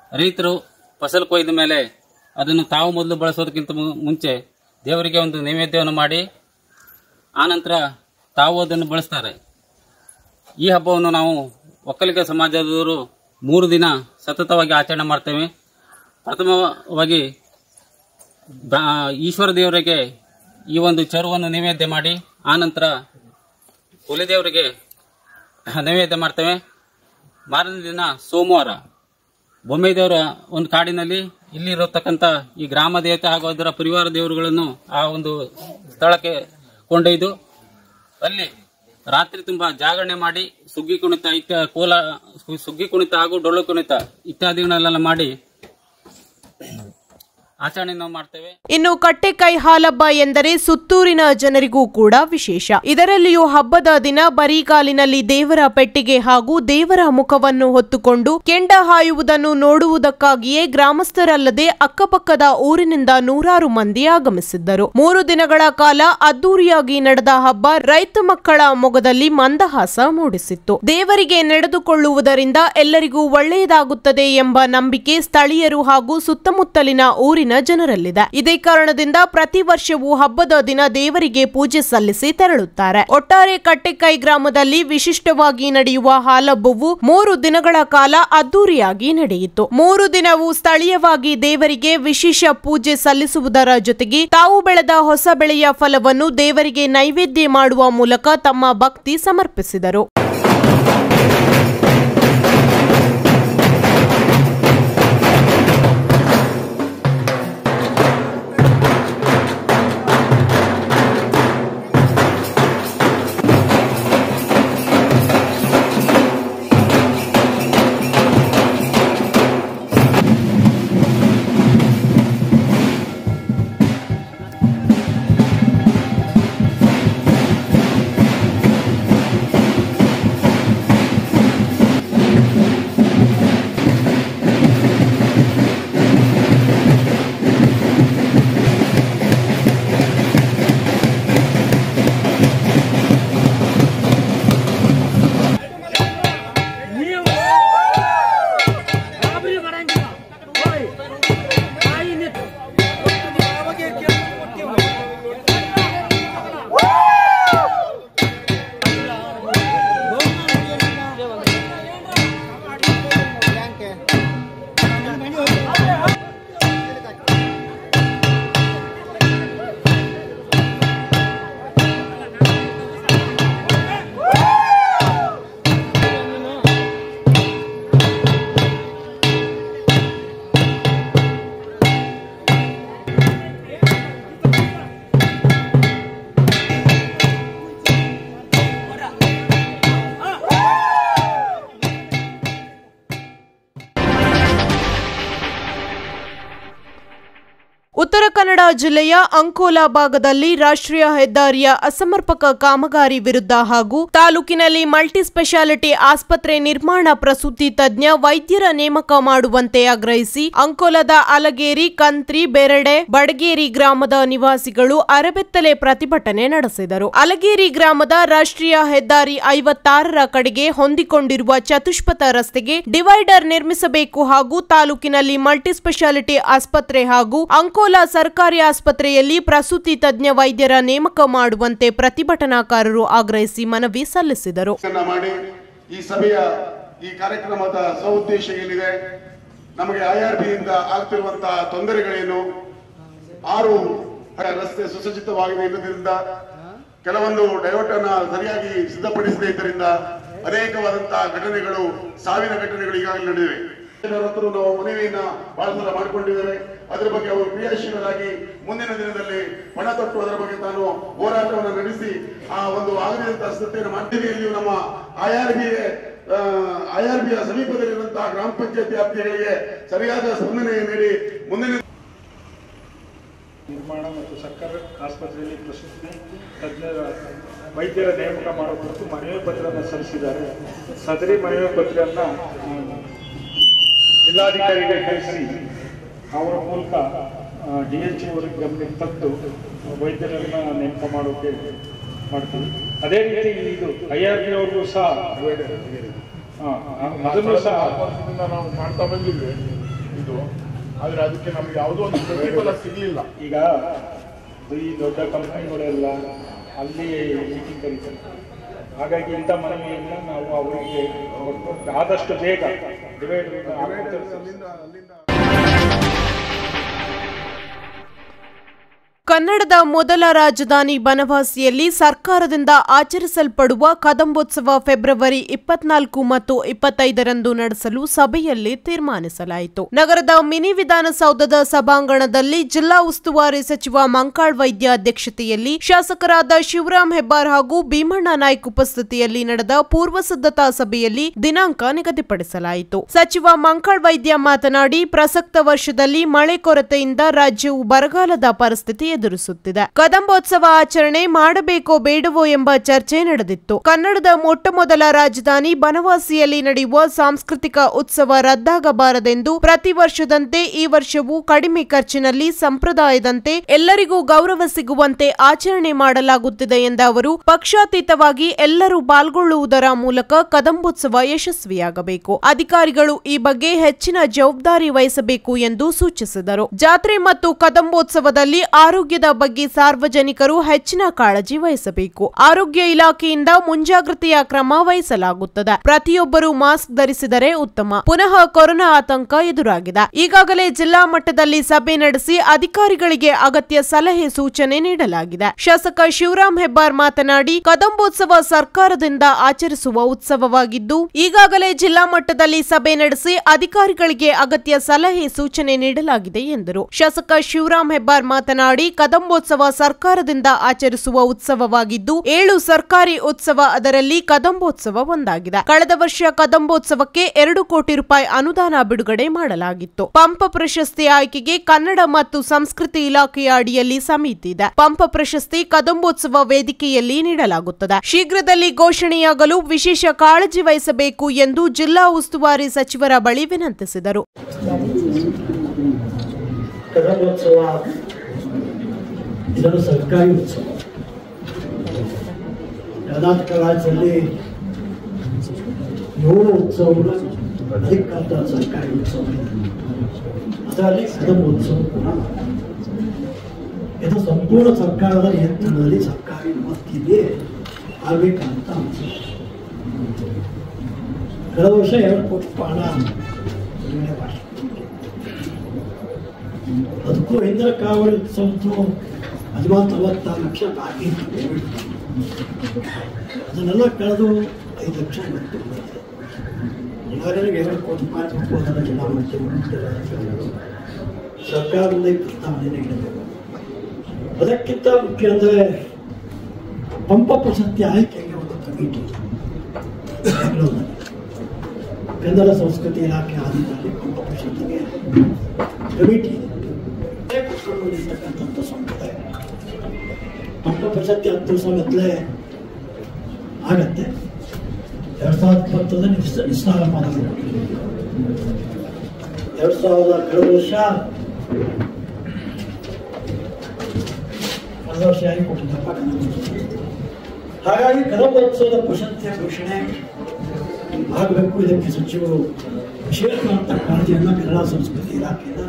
ರೈತರು ಫಸಲು ಕೊಯ್ದ ಮೇಲೆ ಅದನ್ನು ತಾವು ಮೊದಲು ಬಳಸೋದಕ್ಕಿಂತ ಮು- ಮುಂಚೆ ದೇವರಿಗೆ ಒಂದು ನೈವೇದ್ಯವನ್ನು ಮಾಡಿ ಆನಂತರ ತಾವು ಅದನ್ನು ಬಳಸ್ತಾರೆ ಈ ಹಬ್ಬವನ್ನು ನಾವು ಒಕ್ಕಲಿಗ ಸಮಾಜದವರು ಮೂರು ದಿನ ಸತತವಾಗಿ ಆಚರಣೆ ಮಾಡ್ತೇವೆ ಪ್ರಥಮವಾಗಿ ಬ್ರಾ- ಈಶ್ವರ ದೇವರಿಗೆ ಈ ಒಂದು ಚರುವನ್ನು ನೈವೇದ್ಯ ಮಾಡಿ ಆನಂತರ ಹುಲಿದೇವರಿಗೆ ನೈವೇದ್ಯ ಮಾಡ್ತೇವೆ ಮಾರನೇ ದಿನ ಸೋಮವಾರ ಬೊಮ್ಮೆ ದೇವರ ಒಂದು ಕಾಡಿನಲ್ಲಿ ಇಲ್ಲಿ ಇರತಕ್ಕಂಥ ಈ ಗ್ರಾಮ ದೇವತೆ ಹಾಗೂ ಅದರ ಪರಿವಾರ ದೇವರುಗಳನ್ನು ಆ ಒಂದು ಸ್ಥಳಕ್ಕೆ ಕೊಂಡೊಯ್ದು ಅಲ್ಲಿ ರಾತ್ರಿ ತುಂಬಾ ಜಾಗರಣೆ ಮಾಡಿ ಸುಗ್ಗಿ ಕುಣಿತ ಇತ್ಯ ಕೋಲ ಸುಗ್ಗಿ ಕುಣಿತ ಹಾಗೂ ಡೊಳ್ಳು ಕುಣಿತ ಇತ್ಯಾದಿಗಳನ್ನೆಲ್ಲ ಮಾಡಿ ಆಚರಣೆ ನಾವು ಮಾಡ್ತೇವೆ ಇನ್ನು ಕಟ್ಟೆಕೈ ಹಾಲಬ್ಬ ಎಂದರೆ ಸುತ್ತೂರಿನ ಜನರಿಗೂ ಕೂಡ ವಿಶೇಷ ಇದರಲ್ಲಿಯೂ ಹಬ್ಬದ ದಿನ ಬರಿಗಾಲಿನಲ್ಲಿ ದೇವರ ಪೆಟ್ಟಿಗೆ ಹಾಗೂ ದೇವರ ಮುಖವನ್ನು ಹೊತ್ತುಕೊಂಡು ಕೆಂಡ ಹಾಯುವುದನ್ನು ನೋಡುವುದಕ್ಕಾಗಿಯೇ ಗ್ರಾಮಸ್ಥರಲ್ಲದೆ ಅಕ್ಕಪಕ್ಕದ ಊರಿನಿಂದ ನೂರಾರು ಮಂದಿ ಆಗಮಿಸಿದ್ದರು ಮೂರು ದಿನಗಳ ಕಾಲ ಅದ್ದೂರಿಯಾಗಿ ನಡೆದ ಹಬ್ಬ ರೈತ ಮಕ್ಕಳ ಮೊಗದಲ್ಲಿ ಮಂದಹಾಸ ಮೂಡಿಸಿತ್ತು ದೇವರಿಗೆ ನಡೆದುಕೊಳ್ಳುವುದರಿಂದ ಎಲ್ಲರಿಗೂ ಒಳ್ಳೆಯದಾಗುತ್ತದೆ ಎಂಬ ನಂಬಿಕೆ ಸ್ಥಳೀಯರು ಹಾಗೂ ಸುತ್ತಮುತ್ತಲಿನ ಊರಿನ ಜನರಲ್ಲಿದೆ ಇದೇ ಕಾರಣದಿಂದ ಪ್ರತಿ ವರ್ಷವೂ ಹಬ್ಬದ ದಿನ ದೇವರಿಗೆ ಪೂಜೆ ಸಲ್ಲಿಸಿ ತೆರಳುತ್ತಾರೆ ಒಟ್ಟಾರೆ ಕಟ್ಟೆಕೈ ಗ್ರಾಮದಲ್ಲಿ ವಿಶಿಷ್ಟವಾಗಿ ನಡೆಯುವ ಹಾಲಬ್ಬವು ಮೂರು ದಿನಗಳ ಕಾಲ ಅದ್ದೂರಿಯಾಗಿ ನಡೆಯಿತು ಮೂರು ದಿನವೂ ಸ್ಥಳೀಯವಾಗಿ ದೇವರಿಗೆ ವಿಶೇಷ ಪೂಜೆ ಸಲ್ಲಿಸುವುದರ ಜೊತೆಗೆ ತಾವು ಬೆಳೆದ ಹೊಸ ಬೆಳೆಯ ಫಲವನ್ನು ದೇವರಿಗೆ ನೈವೇದ್ಯ ಮಾಡುವ ಮೂಲಕ ತಮ್ಮ ಭಕ್ತಿ ಸಮರ್ಪಿಸಿದರು ಉತ್ತರ ಕನ್ನಡ ಜಿಲ್ಲೆಯ ಅಂಕೋಲಾ ಭಾಗದಲ್ಲಿ ರಾಷ್ಟ್ರೀಯ ಹೆದ್ದಾರಿಯ ಅಸಮರ್ಪಕ ಕಾಮಗಾರಿ ವಿರುದ್ಧ ಹಾಗೂ ತಾಲೂಕಿನಲ್ಲಿ ಮಲ್ಟಿ ಸ್ಪೆಷಾಲಿಟಿ ಆಸ್ಪತ್ರೆ ನಿರ್ಮಾಣ ಪ್ರಸೂತಿ ತಜ್ಞ ವೈದ್ಯರ ನೇಮಕ ಮಾಡುವಂತೆ ಆಗ್ರಹಿಸಿ ಅಂಕೋಲದ ಅಲಗೇರಿ ಕಂತ್ರಿ ಬೆರಡೆ ಬಡಗೇರಿ ಗ್ರಾಮದ ನಿವಾಸಿಗಳು ಅರಬೆತ್ತಲೆ ಪ್ರತಿಭಟನೆ ನಡೆಸಿದರು ಅಲಗೇರಿ ಗ್ರಾಮದ ರಾಷ್ಟ್ರೀಯ ಹೆದ್ದಾರಿ ಐವತ್ತಾರರ ಕಡೆಗೆ ಹೊಂದಿಕೊಂಡಿರುವ ಚತುಷ್ಪಥ ರಸ್ತೆಗೆ ಡಿವೈಡರ್ ನಿರ್ಮಿಸಬೇಕು ಹಾಗೂ ತಾಲೂಕಿನಲ್ಲಿ ಮಲ್ಟಿ ಸ್ಪೆಷಾಲಿಟಿ ಆಸ್ಪತ್ರೆ ಹಾಗೂ ಅಂಕೋಲಾ ಸರ್ಕಾರಿ ಆಸ್ಪತ್ರೆಯಲ್ಲಿ ಪ್ರಸೂತಿ ತಜ್ಞ ವೈದ್ಯರ ನೇಮಕ ಮಾಡುವಂತೆ ಪ್ರತಿಭಟನಾಕಾರರು ಆಗ್ರಹಿಸಿ ಮನವಿ ಸಲ್ಲಿಸಿದರು ಅನ್ನ ಮಾಡಿ ಈ ಸಭೆಯ ಈ ಕಾರ್ಯಕ್ರಮದ ಸೌದ್ದೇಶ ಏನಿದೆ ನಮಗೆ ಐಆರ್ಬಿಯಿಂದ ಆಗ್ತಿರುವಂತಹ ತೊಂದರೆಗಳೇನು ಆರು ರಸ್ತೆ ಸುಸಜ್ಜಿತವಾಗಿದೆ ಇಲ್ಲದ್ರಿಂದ ಕೆಲವೊಂದು ಡೈವರ್ಟ್ ಅನ್ನ ಸರಿಯಾಗಿ ಸಿದ್ಧಪಡಿಸದೇ ಇದ್ದರಿಂದ ಅನೇಕವಾದಂತಹ ಘಟನೆಗಳು ಸಾವಿನ ಘಟನೆಗಳು ಈಗಾಗಲೇ ನಡೆದಿವೆ ಜನರ ಹತ್ರ ನಾವು ಮನವಿಯನ್ನ ಬಹಳ ಸಲ ಮಾಡಿಕೊಂಡಿದ್ದೇವೆ ಅದರ ಬಗ್ಗೆ ಅವರು ಕ್ರಿಯಾಶೀಲರಾಗಿ ಮುಂದಿನ ದಿನದಲ್ಲಿ ಪಣ ತೊಟ್ಟು ಅದರ ಬಗ್ಗೆ ತಾನು ಹೋರಾಟವನ್ನು ನಡೆಸಿ ಆ ಒಂದು ಆಗದಿರುವಂತಹ ಸ್ಥಿತಿಯನ್ನು ಮಾಡ್ತೀವಿಯಲ್ಲಿಯೂ ನಮ್ಮ ಐಆರ್ಬಿ ಐಆರ್ಬಿಯ ಸಮೀಪದಲ್ಲಿರುವಂತಹ ಗ್ರಾಮ ಪಂಚಾಯತಿ ವ್ಯಾಪ್ತಿಗಳಿಗೆ ಸರಿಯಾದ ಸ್ಪಂದನೆ ನೀಡಿ ಮುಂದಿನ ನಿರ್ಮಾಣ ಮತ್ತು ಸರ್ಕಾರ ಆಸ್ಪತ್ರೆಯಲ್ಲಿ ಪ್ರಸ್ತುತಿ ತಜ್ಞರ ವೈದ್ಯರ ನೇಮಕ ಮಾಡುವ ಕುರಿತು ಮನವಿ ಪತ್ರವನ್ನು ಸಲ್ಲಿಸಿದ್ದಾರೆ ಸದರಿ ಮನವಿ ಪತ್ರವನ್ನು ಜಿಲ್ಲಾಧಿಕಾರಿಗೆ ಕಳಿಸಿ ಅವರ ಮೂಲಕ ಡಿ ಎಚ್ ಅವರಿಗೆ ಗಮನಕ್ಕೆ ತಂದು ವೈದ್ಯರನ್ನ ನೇಮಕ ಮಾಡೋಕೆ ಮಾಡ್ತೀವಿ ಅದೇ ರೀತಿ ಇದು ಐ ಆರ್ ಬಿ ಅವ್ರಿಗೂ ಸಹ ಹಾ, ಅದನ್ನು ಸಹ ವರ್ಷದಿಂದ ನಾವು ಮಾಡ್ತಾ ಬಂದಿದ್ವಿ ಇದು ಆದ್ರೆ ಅದಕ್ಕೆ ನಮ್ಗೆ ಯಾವುದೋ ಒಂದು ಪ್ರತಿಫಲ ಸಿಗ್ಲಿಲ್ಲ ಈಗ ಈ ದೊಡ್ಡ ಕಂಪನಿಗಳೆಲ್ಲ ಅಲ್ಲಿ ಮೀಟಿಂಗ್ ಕರೀತಾರೆ ಹಾಗಾಗಿ ಇಂಥ ಮನವಿಯನ್ನು ನಾವು ಅವರಿಗೆ ಕೊಟ್ಟು ಆದಷ್ಟು ಬೇಗ ಡಿವೈಡ್ ಅಲ್ಲಿಂದ ಅಲ್ಲಿಂದ ಕನ್ನಡದ ಮೊದಲ ರಾಜಧಾನಿ ಬನವಾಸಿಯಲ್ಲಿ ಸರ್ಕಾರದಿಂದ ಆಚರಿಸಲ್ಪಡುವ ಕದಂಬೋತ್ಸವ ಫೆಬ್ರವರಿ ಇಪ್ಪತ್ನಾಲ್ಕು ಮತ್ತು ಇಪ್ಪತ್ತೈದರಂದು ನಡೆಸಲು ಸಭೆಯಲ್ಲಿ ತೀರ್ಮಾನಿಸಲಾಯಿತು ನಗರದ ಮಿನಿ ವಿಧಾನಸೌಧದ ಸಭಾಂಗಣದಲ್ಲಿ ಜಿಲ್ಲಾ ಉಸ್ತುವಾರಿ ಸಚಿವ ಮಂಕಾಳ್ ವೈದ್ಯ ಅಧ್ಯಕ್ಷತೆಯಲ್ಲಿ ಶಾಸಕರಾದ ಶಿವರಾಂ ಹೆಬ್ಬಾರ್ ಹಾಗೂ ಭೀಮಣ್ಣ ನಾಯ್ಕ್ ಉಪಸ್ಥಿತಿಯಲ್ಲಿ ನಡೆದ ಪೂರ್ವ ಸಿದ್ಧತಾ ಸಭೆಯಲ್ಲಿ ದಿನಾಂಕ ನಿಗದಿಪಡಿಸಲಾಯಿತು ಸಚಿವ ಮಂಕಾಳ್ ವೈದ್ಯ ಮಾತನಾಡಿ ಪ್ರಸಕ್ತ ವರ್ಷದಲ್ಲಿ ಮಳೆ ಕೊರತೆಯಿಂದ ರಾಜ್ಯವು ಬರಗಾಲದ ಪರಿಸ್ಥಿತಿ ಎದುರಿಸುತ್ತಿದೆ ಕದಂಬೋತ್ಸವ ಆಚರಣೆ ಮಾಡಬೇಕೋ ಬೇಡವೋ ಎಂಬ ಚರ್ಚೆ ನಡೆದಿತ್ತು ಕನ್ನಡದ ಮೊಟ್ಟ ಮೊದಲ ರಾಜಧಾನಿ ಬನವಾಸಿಯಲ್ಲಿ ನಡೆಯುವ ಸಾಂಸ್ಕೃತಿಕ ಉತ್ಸವ ರದ್ದಾಗಬಾರದೆಂದು ಪ್ರತಿ ವರ್ಷದಂತೆ ಈ ವರ್ಷವೂ ಕಡಿಮೆ ಖರ್ಚಿನಲ್ಲಿ ಸಂಪ್ರದಾಯದಂತೆ ಎಲ್ಲರಿಗೂ ಗೌರವ ಸಿಗುವಂತೆ ಆಚರಣೆ ಮಾಡಲಾಗುತ್ತಿದೆ ಎಂದ ಅವರು ಪಕ್ಷಾತೀತವಾಗಿ ಎಲ್ಲರೂ ಪಾಲ್ಗೊಳ್ಳುವುದರ ಮೂಲಕ ಕದಂಬೋತ್ಸವ ಯಶಸ್ವಿಯಾಗಬೇಕು ಅಧಿಕಾರಿಗಳು ಈ ಬಗ್ಗೆ ಹೆಚ್ಚಿನ ಜವಾಬ್ದಾರಿ ವಹಿಸಬೇಕು ಎಂದು ಸೂಚಿಸಿದರು ಜಾತ್ರೆ ಮತ್ತು ಕದಂಬೋತ್ಸವದಲ್ಲಿ ಆರೋಗ್ಯದ ಬಗ್ಗೆ ಸಾರ್ವಜನಿಕರು ಹೆಚ್ಚಿನ ಕಾಳಜಿ ವಹಿಸಬೇಕು ಆರೋಗ್ಯ ಇಲಾಖೆಯಿಂದ ಮುಂಜಾಗ್ರತೆಯ ಕ್ರಮ ವಹಿಸಲಾಗುತ್ತದೆ ಪ್ರತಿಯೊಬ್ಬರು ಮಾಸ್ಕ್ ಧರಿಸಿದರೆ ಉತ್ತಮ ಪುನಃ ಕೊರೋನಾ ಆತಂಕ ಎದುರಾಗಿದೆ ಈಗಾಗಲೇ ಜಿಲ್ಲಾ ಮಟ್ಟದಲ್ಲಿ ಸಭೆ ನಡೆಸಿ ಅಧಿಕಾರಿಗಳಿಗೆ ಅಗತ್ಯ ಸಲಹೆ ಸೂಚನೆ ನೀಡಲಾಗಿದೆ ಶಾಸಕ ಶಿವರಾಂ ಹೆಬ್ಬಾರ್ ಮಾತನಾಡಿ ಕದಂಬೋತ್ಸವ ಸರ್ಕಾರದಿಂದ ಆಚರಿಸುವ ಉತ್ಸವವಾಗಿದ್ದು ಈಗಾಗಲೇ ಜಿಲ್ಲಾ ಮಟ್ಟದಲ್ಲಿ ಸಭೆ ನಡೆಸಿ ಅಧಿಕಾರಿಗಳಿಗೆ ಅಗತ್ಯ ಸಲಹೆ ಸೂಚನೆ ನೀಡಲಾಗಿದೆ ಎಂದರು ಶಾಸಕ ಶಿವರಾಂ ಹೆಬ್ಬಾರ್ ಮಾತನಾಡಿ ಕದಂಬೋತ್ಸವ ಸರ್ಕಾರದಿಂದ ಆಚರಿಸುವ ಉತ್ಸವವಾಗಿದ್ದು ಏಳು ಸರ್ಕಾರಿ ಉತ್ಸವ ಅದರಲ್ಲಿ ಕದಂಬೋತ್ಸವ ಒಂದಾಗಿದೆ ಕಳೆದ ವರ್ಷ ಕದಂಬೋತ್ಸವಕ್ಕೆ ಎರಡು ಕೋಟಿ ರೂಪಾಯಿ ಅನುದಾನ ಬಿಡುಗಡೆ ಮಾಡಲಾಗಿತ್ತು ಪಂಪ ಪ್ರಶಸ್ತಿ ಆಯ್ಕೆಗೆ ಕನ್ನಡ ಮತ್ತು ಸಂಸ್ಕೃತಿ ಇಲಾಖೆಯ ಅಡಿಯಲ್ಲಿ ಸಮಿತಿ ಇದೆ ಪಂಪ ಪ್ರಶಸ್ತಿ ಕದಂಬೋತ್ಸವ ವೇದಿಕೆಯಲ್ಲಿ ನೀಡಲಾಗುತ್ತದೆ ಶೀಘ್ರದಲ್ಲಿ ಘೋಷಣೆಯಾಗಲು ವಿಶೇಷ ಕಾಳಜಿ ವಹಿಸಬೇಕು ಎಂದು ಜಿಲ್ಲಾ ಉಸ್ತುವಾರಿ ಸಚಿವರ ಬಳಿ ವಿನಂತಿಸಿದರು ಕದಂಬೋತ್ಸವ ಇದೊಂದು ಸರ್ಕಾರಿ ಉತ್ಸವ ಕರ್ನಾಟಕ ರಾಜ್ಯದಲ್ಲಿ ಏಳು ಉತ್ಸವಗಳು ಅಧಿಕೃತ ಸರ್ಕಾರಿ ಉತ್ಸವ ಇದೆ. ಅದರಲ್ಲಿ ಕದಂಬೋತ್ಸವ ಕೂಡ ಇದು ಸಂಪೂರ್ಣ ಸರ್ಕಾರದ ನಿಯಂತ್ರಣದಲ್ಲಿ ಸರ್ಕಾರಿ ವತಿಯಲ್ಲಿ ಆಗಬೇಕಂತ ಉತ್ಸವ ಕಳೆದ ವರ್ಷ ಎರಡು ಕೋಟಿ ರೂಪಾಯಿ ಹಣ ಬಿಡುಗಡೆ ಮಾಡಿದ್ರು. ಅದಕ್ಕೂ ಇಂದಿರಾ ಕಾವಡಿ ಉತ್ಸವದ್ದು ಹದಿಮೂರು ನಲವತ್ತಾರು ಲಕ್ಷ ಬಾಕಿ ಇತ್ತು ಕೋವಿಡ್. ಅದನ್ನೆಲ್ಲ ಕಳೆದು ಐದು ಲಕ್ಷ ಇವತ್ತು ಬಂದಿದೆ. ಈಗಾಗಲೇ ಎರಡು ಕೋಟಿ ರೂಪಾಯಿ ಬೇಕು ಅದರ ಜಿಲ್ಲಾ ಮಟ್ಟದಲ್ಲಿ ಸರ್ಕಾರದಿಂದ ಈ ಪ್ರಸ್ತಾವನೆ ನೀಡಬೇಕು ಅದಕ್ಕಿಂತ ಮುಖ್ಯ ಅಂದರೆ ಪಂಪ ಪ್ರಶಸ್ತಿ ಆಯ್ಕೆಗೆ ಒಂದು ಕಮಿಟಿ ಇದೆ. ಬೆಂಗಳೂರಿನಲ್ಲಿ. ಕನ್ನಡ ಸಂಸ್ಕೃತಿ ಇಲಾಖೆ ಆಧೀನದಲ್ಲಿ ಪಂಪ ಪ್ರಶಸ್ತಿಗೆ ಕಮಿಟಿ ಇದೆ ಕುತ್ಕೊಂಡು ಇರ್ತಕ್ಕಂಥದ್ದು ಸಂಪ್ರದಾಯ ಪಂಪ ಪ್ರಶಸ್ತಿ ಹತ್ತು ವರ್ಷ ಮೊದಲೇ ಆಗತ್ತೆ ಎರಡ್ ಸಾವಿರದ ಇಪ್ಪತ್ತೊಂದನೇ ನಿಸ್- ನಿಸ್ಸಾರ ಮಾಡಬೇಕು ಎರಡ್ ಸಾವಿರದ ಕಳೆದ ವರ್ಷ ಕಳೆದ ವರ್ಷ ಯಾರಿಗೆ ಕೊಟ್ಟಿದ್ದಪ್ಪ ಕನ್ನಡ ಹಾಗಾಗಿ ಕದಂಬೋತ್ಸವದ ಪ್ರಶಸ್ತಿಯ ಘೋಷಣೆ ಆಗಬೇಕು ಇದಕ್ಕೆ ಸಚಿವರು ವಿಶೇಷವಾದಂಥ ಕಾಳಜಿಯನ್ನು ಕನ್ನಡ ಸಂಸ್ಕೃತಿ ಇಲಾಖೆಯಿಂದ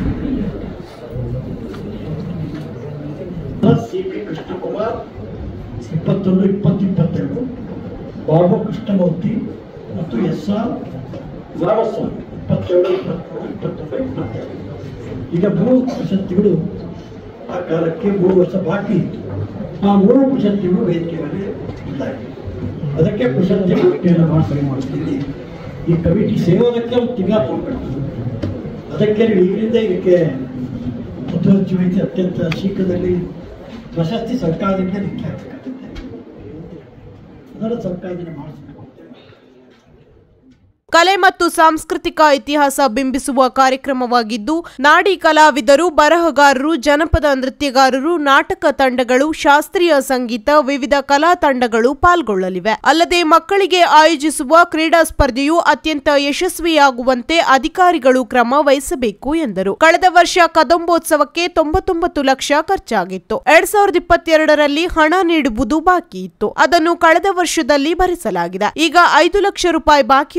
ಸಿ ಪಿ ಕೃಷ್ಣಕುಮಾರ್ ಇಪ್ಪತ್ತೊಂದು ಇಪ್ಪತ್ತು ಇಪ್ಪತ್ತೆರಡು ಬಾಬು ಕೃಷ್ಣಮೂರ್ತಿ ಮತ್ತು ಎಸ್ ಆರ್ ರಾಮಸ್ವಾಮಿ ಇಪ್ಪತ್ತೇಳು ಇಪ್ಪತ್ಮೂರು ಇಪ್ಪತ್ತೊಂದು ಇಪ್ಪತ್ತೆರಡು ಈಗ ಮೂರು ಪ್ರಶಸ್ತಿಗಳು ಆ ಕಾಲಕ್ಕೆ ಮೂರು ವರ್ಷ ಬಾಕಿ ಇತ್ತು ಆ ಮೂರು ಪ್ರಶಸ್ತಿಗಳು ವೇದಿಕೆ ಮೇಲೆ ಇದ್ದಾವೆ ಅದಕ್ಕೆ ಪ್ರಶಸ್ತಿ ಕಮಿಟಿಯನ್ನು ಮಾಡಿ ಮಾಡುತ್ತೀವಿ ಈ ಕಮಿಟಿ ಸೇರೋದಕ್ಕೆ ಒಂದು ತಿಂಗಳ ತಗೊಂಡ್ಬಿಡ್ತು ಅದಕ್ಕೆ ನೀವು ಈಗಲಿಂದ ಇದಕ್ಕೆ ಮುತುವರ್ಜಿ ವಹಿಸಿ ಅತ್ಯಂತ ಶೀಘ್ರದಲ್ಲಿ ಪ್ರಶಸ್ತಿ ಸರ್ಕಾರದಿಂದ ನಿಕ್ಕೆ ಹಾಕಬೇಕಾಗುತ್ತೆ ಅದನ್ನು ಸರ್ಕಾರದಿಂದ ಮಾಡಿಸಬೇಕು ಅಂತೇಳಿ ಕಲೆ ಮತ್ತು ಸಾಂಸ್ಕೃತಿಕ ಇತಿಹಾಸ ಬಿಂಬಿಸುವ ಕಾರ್ಯಕ್ರಮವಾಗಿದ್ದು ನಾಡಿ ಕಲಾವಿದರು ಬರಹಗಾರರು ಜನಪದ ನೃತ್ಯಗಾರರು ನಾಟಕ ತಂಡಗಳು ಶಾಸ್ತ್ರೀಯ ಸಂಗೀತ ವಿವಿಧ ಕಲಾ ತಂಡಗಳು ಪಾಲ್ಗೊಳ್ಳಲಿವೆ ಅಲ್ಲದೆ ಮಕ್ಕಳಿಗೆ ಆಯೋಜಿಸುವ ಕ್ರೀಡಾ ಸ್ಪರ್ಧೆಯು ಅತ್ಯಂತ ಯಶಸ್ವಿಯಾಗುವಂತೆ ಅಧಿಕಾರಿಗಳು ಕ್ರಮ ವಹಿಸಬೇಕು ಎಂದರು ಕಳೆದ ವರ್ಷ ಕದಂಬೋತ್ಸವಕ್ಕೆ ತೊಂಬತ್ತೊಂಬತ್ತು ಲಕ್ಷ ಖರ್ಚಾಗಿತ್ತು ಎರಡ್ ಸಾವಿರದ ಇಪ್ಪತ್ತೆರಡರಲ್ಲಿ ಹಣ ನೀಡುವುದು ಬಾಕಿ ಇತ್ತು ಅದನ್ನು ಕಳೆದ ವರ್ಷದಲ್ಲಿ ಭರಿಸಲಾಗಿದೆ ಈಗ ಐದು ಲಕ್ಷ ರೂಪಾಯಿ ಬಾಕಿ ಉಳಿದಿದೆ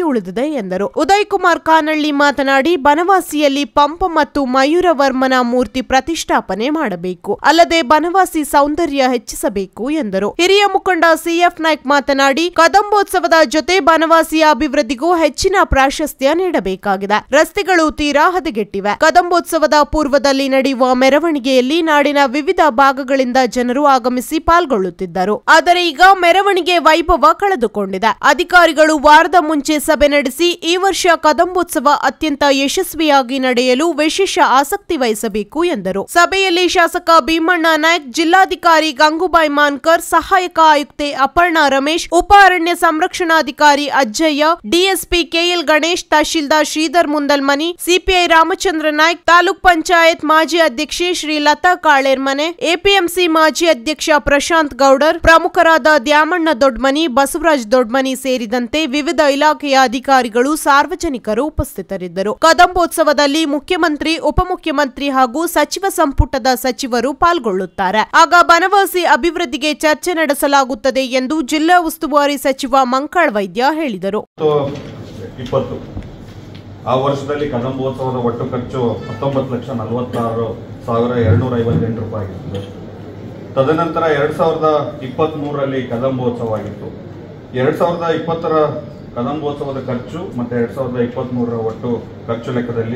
ನಡೆಯುತ್ತದೆ ಎಂದರು ಉದಯ್ ಕುಮಾರ್ ಕಾನಳ್ಳಿ ಮಾತನಾಡಿ ಬನವಾಸಿಯಲ್ಲಿ ಪಂಪ ಮತ್ತು ಮಯೂರವರ್ಮನ ಮೂರ್ತಿ ಪ್ರತಿಷ್ಠಾಪನೆ ಮಾಡಬೇಕು ಅಲ್ಲದೆ ಬನವಾಸಿ ಸೌಂದರ್ಯ ಹೆಚ್ಚಿಸಬೇಕು ಎಂದರು ಹಿರಿಯ ಮುಖಂಡ ಸಿಎಫ್ ನಾಯ್ಕ್ ಮಾತನಾಡಿ ಕದಂಬೋತ್ಸವದ ಜೊತೆ ಬನವಾಸಿಯ ಅಭಿವೃದ್ಧಿಗೂ ಹೆಚ್ಚಿನ ಪ್ರಾಶಸ್ತ್ಯ ನೀಡಬೇಕಾಗಿದೆ ರಸ್ತೆಗಳು ತೀರಾ ಹದಗೆಟ್ಟಿವೆ ಕದಂಬೋತ್ಸವದ ಪೂರ್ವದಲ್ಲಿ ನಡೆಯುವ ಮೆರವಣಿಗೆಯಲ್ಲಿ ನಾಡಿನ ವಿವಿಧ ಭಾಗಗಳಿಂದ ಜನರು ಆಗಮಿಸಿ ಪಾಲ್ಗೊಳ್ಳುತ್ತಿದ್ದರು ಆದರೆ ಈಗ ಮೆರವಣಿಗೆ ವೈಭವ ಕಳೆದುಕೊಂಡಿದೆ ಅಧಿಕಾರಿಗಳು ವಾರದ ಮುಂಚೆ ಸಭೆ ನಡೆಸಿ ಈ ವರ್ಷ ಕದಂಬೋತ್ಸವ ಅತ್ಯಂತ ಯಶಸ್ವಿಯಾಗಿ ನಡೆಯಲು ವಿಶೇಷ ಆಸಕ್ತಿ ವಹಿಸಬೇಕು ಎಂದರು ಸಭೆಯಲ್ಲಿ ಶಾಸಕ ಭೀಮಣ್ಣ ನಾಯ್ಕ್ ಜಿಲ್ಲಾಧಿಕಾರಿ ಗಂಗೂಬಾಯಿ ಮಾನ್ಕರ್ ಸಹಾಯಕ ಆಯುಕ್ತೆ ಅಪರ್ಣಾ ರಮೇಶ್ ಉಪ ಅರಣ್ಯ ಸಂರಕ್ಷಣಾಧಿಕಾರಿ ಅಜ್ಜಯ್ಯ ಡಿಎಸ್ಪಿ ಕೆಎಲ್ ಗಣೇಶ್ ತಹಶೀಲ್ದಾರ್ ಶ್ರೀಧರ್ ಮುಂದಲ್ಮನಿ ಸಿಪಿಐ ರಾಮಚಂದ್ರ ನಾಯ್ಕ್ ತಾಲೂಕ್ ಪಂಚಾಯತ್ ಮಾಜಿ ಅಧ್ಯಕ್ಷೆ ಶ್ರೀ ಲತಾ ಕಾಳೇರ್ಮನೆ ಎಪಿಎಂಸಿ ಮಾಜಿ ಅಧ್ಯಕ್ಷ ಪ್ರಶಾಂತ್ ಗೌಡರ್ ಪ್ರಮುಖರಾದ ದ್ಯಾಮಣ್ಣ ದೊಡ್ಮನಿ ಬಸವರಾಜ್ ದೊಡ್ಮನಿ ಸೇರಿದಂತೆ ವಿವಿಧ ಇಲಾಖೆಯ ಅಧಿಕಾರಿಗಳು ಸಾರ್ವಜನಿಕರು ಉಪಸ್ಥಿತರಿದ್ದರು ಕದಂಬೋತ್ಸವದಲ್ಲಿ ಮುಖ್ಯಮಂತ್ರಿ ಉಪಮುಖ್ಯಮಂತ್ರಿ ಹಾಗೂ ಸಚಿವ ಸಂಪುಟದ ಸಚಿವರು ಪಾಲ್ಗೊಳ್ಳುತ್ತಾರೆ ಆಗ ಬನವಾಸಿ ಅಭಿವೃದ್ಧಿಗೆ ಚರ್ಚೆ ನಡೆಸಲಾಗುತ್ತದೆ ಎಂದು ಜಿಲ್ಲಾ ಉಸ್ತುವಾರಿ ಸಚಿವ ಮಂಕಾಳ್ ವೈದ್ಯ ಹೇಳಿದರು ಇಪ್ಪತ್ತು ಆ ವರ್ಷದಲ್ಲಿ ಕದಂಬೋತ್ಸವದ ಒಟ್ಟು ಖರ್ಚು ಹತ್ತೊಂಬತ್ತು ಲಕ್ಷ ನಲವತ್ತಾರು ಸಾವಿರ ಎರಡ್ನೂರ ಐವತ್ತೆಂಟು ರೂಪಾಯಿ ಆಗಿತ್ತು ತದನಂತರ ಎರಡ್ ಸಾವಿರದ ಇಪ್ಪತ್ತ್ ಮೂರರಲ್ಲಿ ಕದಂಬೋತ್ಸವ ಆಗಿತ್ತು ಎರಡ್ ಸಾವಿರದ ಇಪ್ಪತ್ತರ ಕದಂಬೋತ್ಸವದ ಖರ್ಚು ಮತ್ತೆ ಎರಡ್ ಸಾವಿರದ ಇಪ್ಪತ್ತ್ ಮೂರರ ಒಟ್ಟು ಖರ್ಚು ಲೆಕ್ಕದಲ್ಲಿ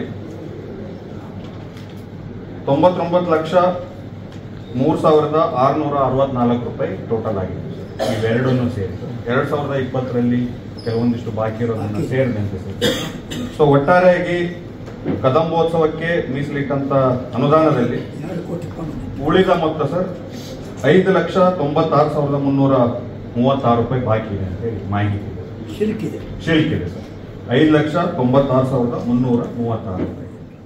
ತೊಂಬತ್ತೊಂಬತ್ತು ಲಕ್ಷ ಮೂರು ಸಾವಿರದ ಆರುನೂರ ಅರವತ್ನಾಲ್ಕು ರೂಪಾಯಿ ಟೋಟಲ್ ಆಗಿದೆ ಇವೆರಡನ್ನು ಸೇರಿತು ಎರಡ್ ಸಾವಿರದ ಇಪ್ಪತ್ತರಲ್ಲಿ ಕೆಲವೊಂದಿಷ್ಟು ಬಾಕಿ ಇರೋದನ್ನ ಸೇರಿದಂತೆ ಸರ್ ಸೊ ಒಟ್ಟಾರೆಯಾಗಿ ಕದಂಬೋತ್ಸವಕ್ಕೆ ಮೀಸಲಿಟ್ಟಂತ ಅನುದಾನದಲ್ಲಿ ಉಳಿದ ಮೊತ್ತ ಸರ್ ಐದು ಲಕ್ಷ ತೊಂಬತ್ತಾರು ಸಾವಿರದ ಮುನ್ನೂರ ಮೂವತ್ತಾರು ರೂಪಾಯಿ ಬಾಕಿ ಇದೆ ಅಂತ ಹೇಳಿ ಮಾಹಿತಿ ಇದೆ ಶಿಲ್ಕಿದೆ ಶಿಲ್ಕ್ ಇದೆ ಸರ್ ಐದು ಲಕ್ಷ ತೊಂಬತ್ತಾರು ಸಾವಿರದ ಮುನ್ನೂರ ಮೂವತ್ತಾರು ರೂಪಾಯಿ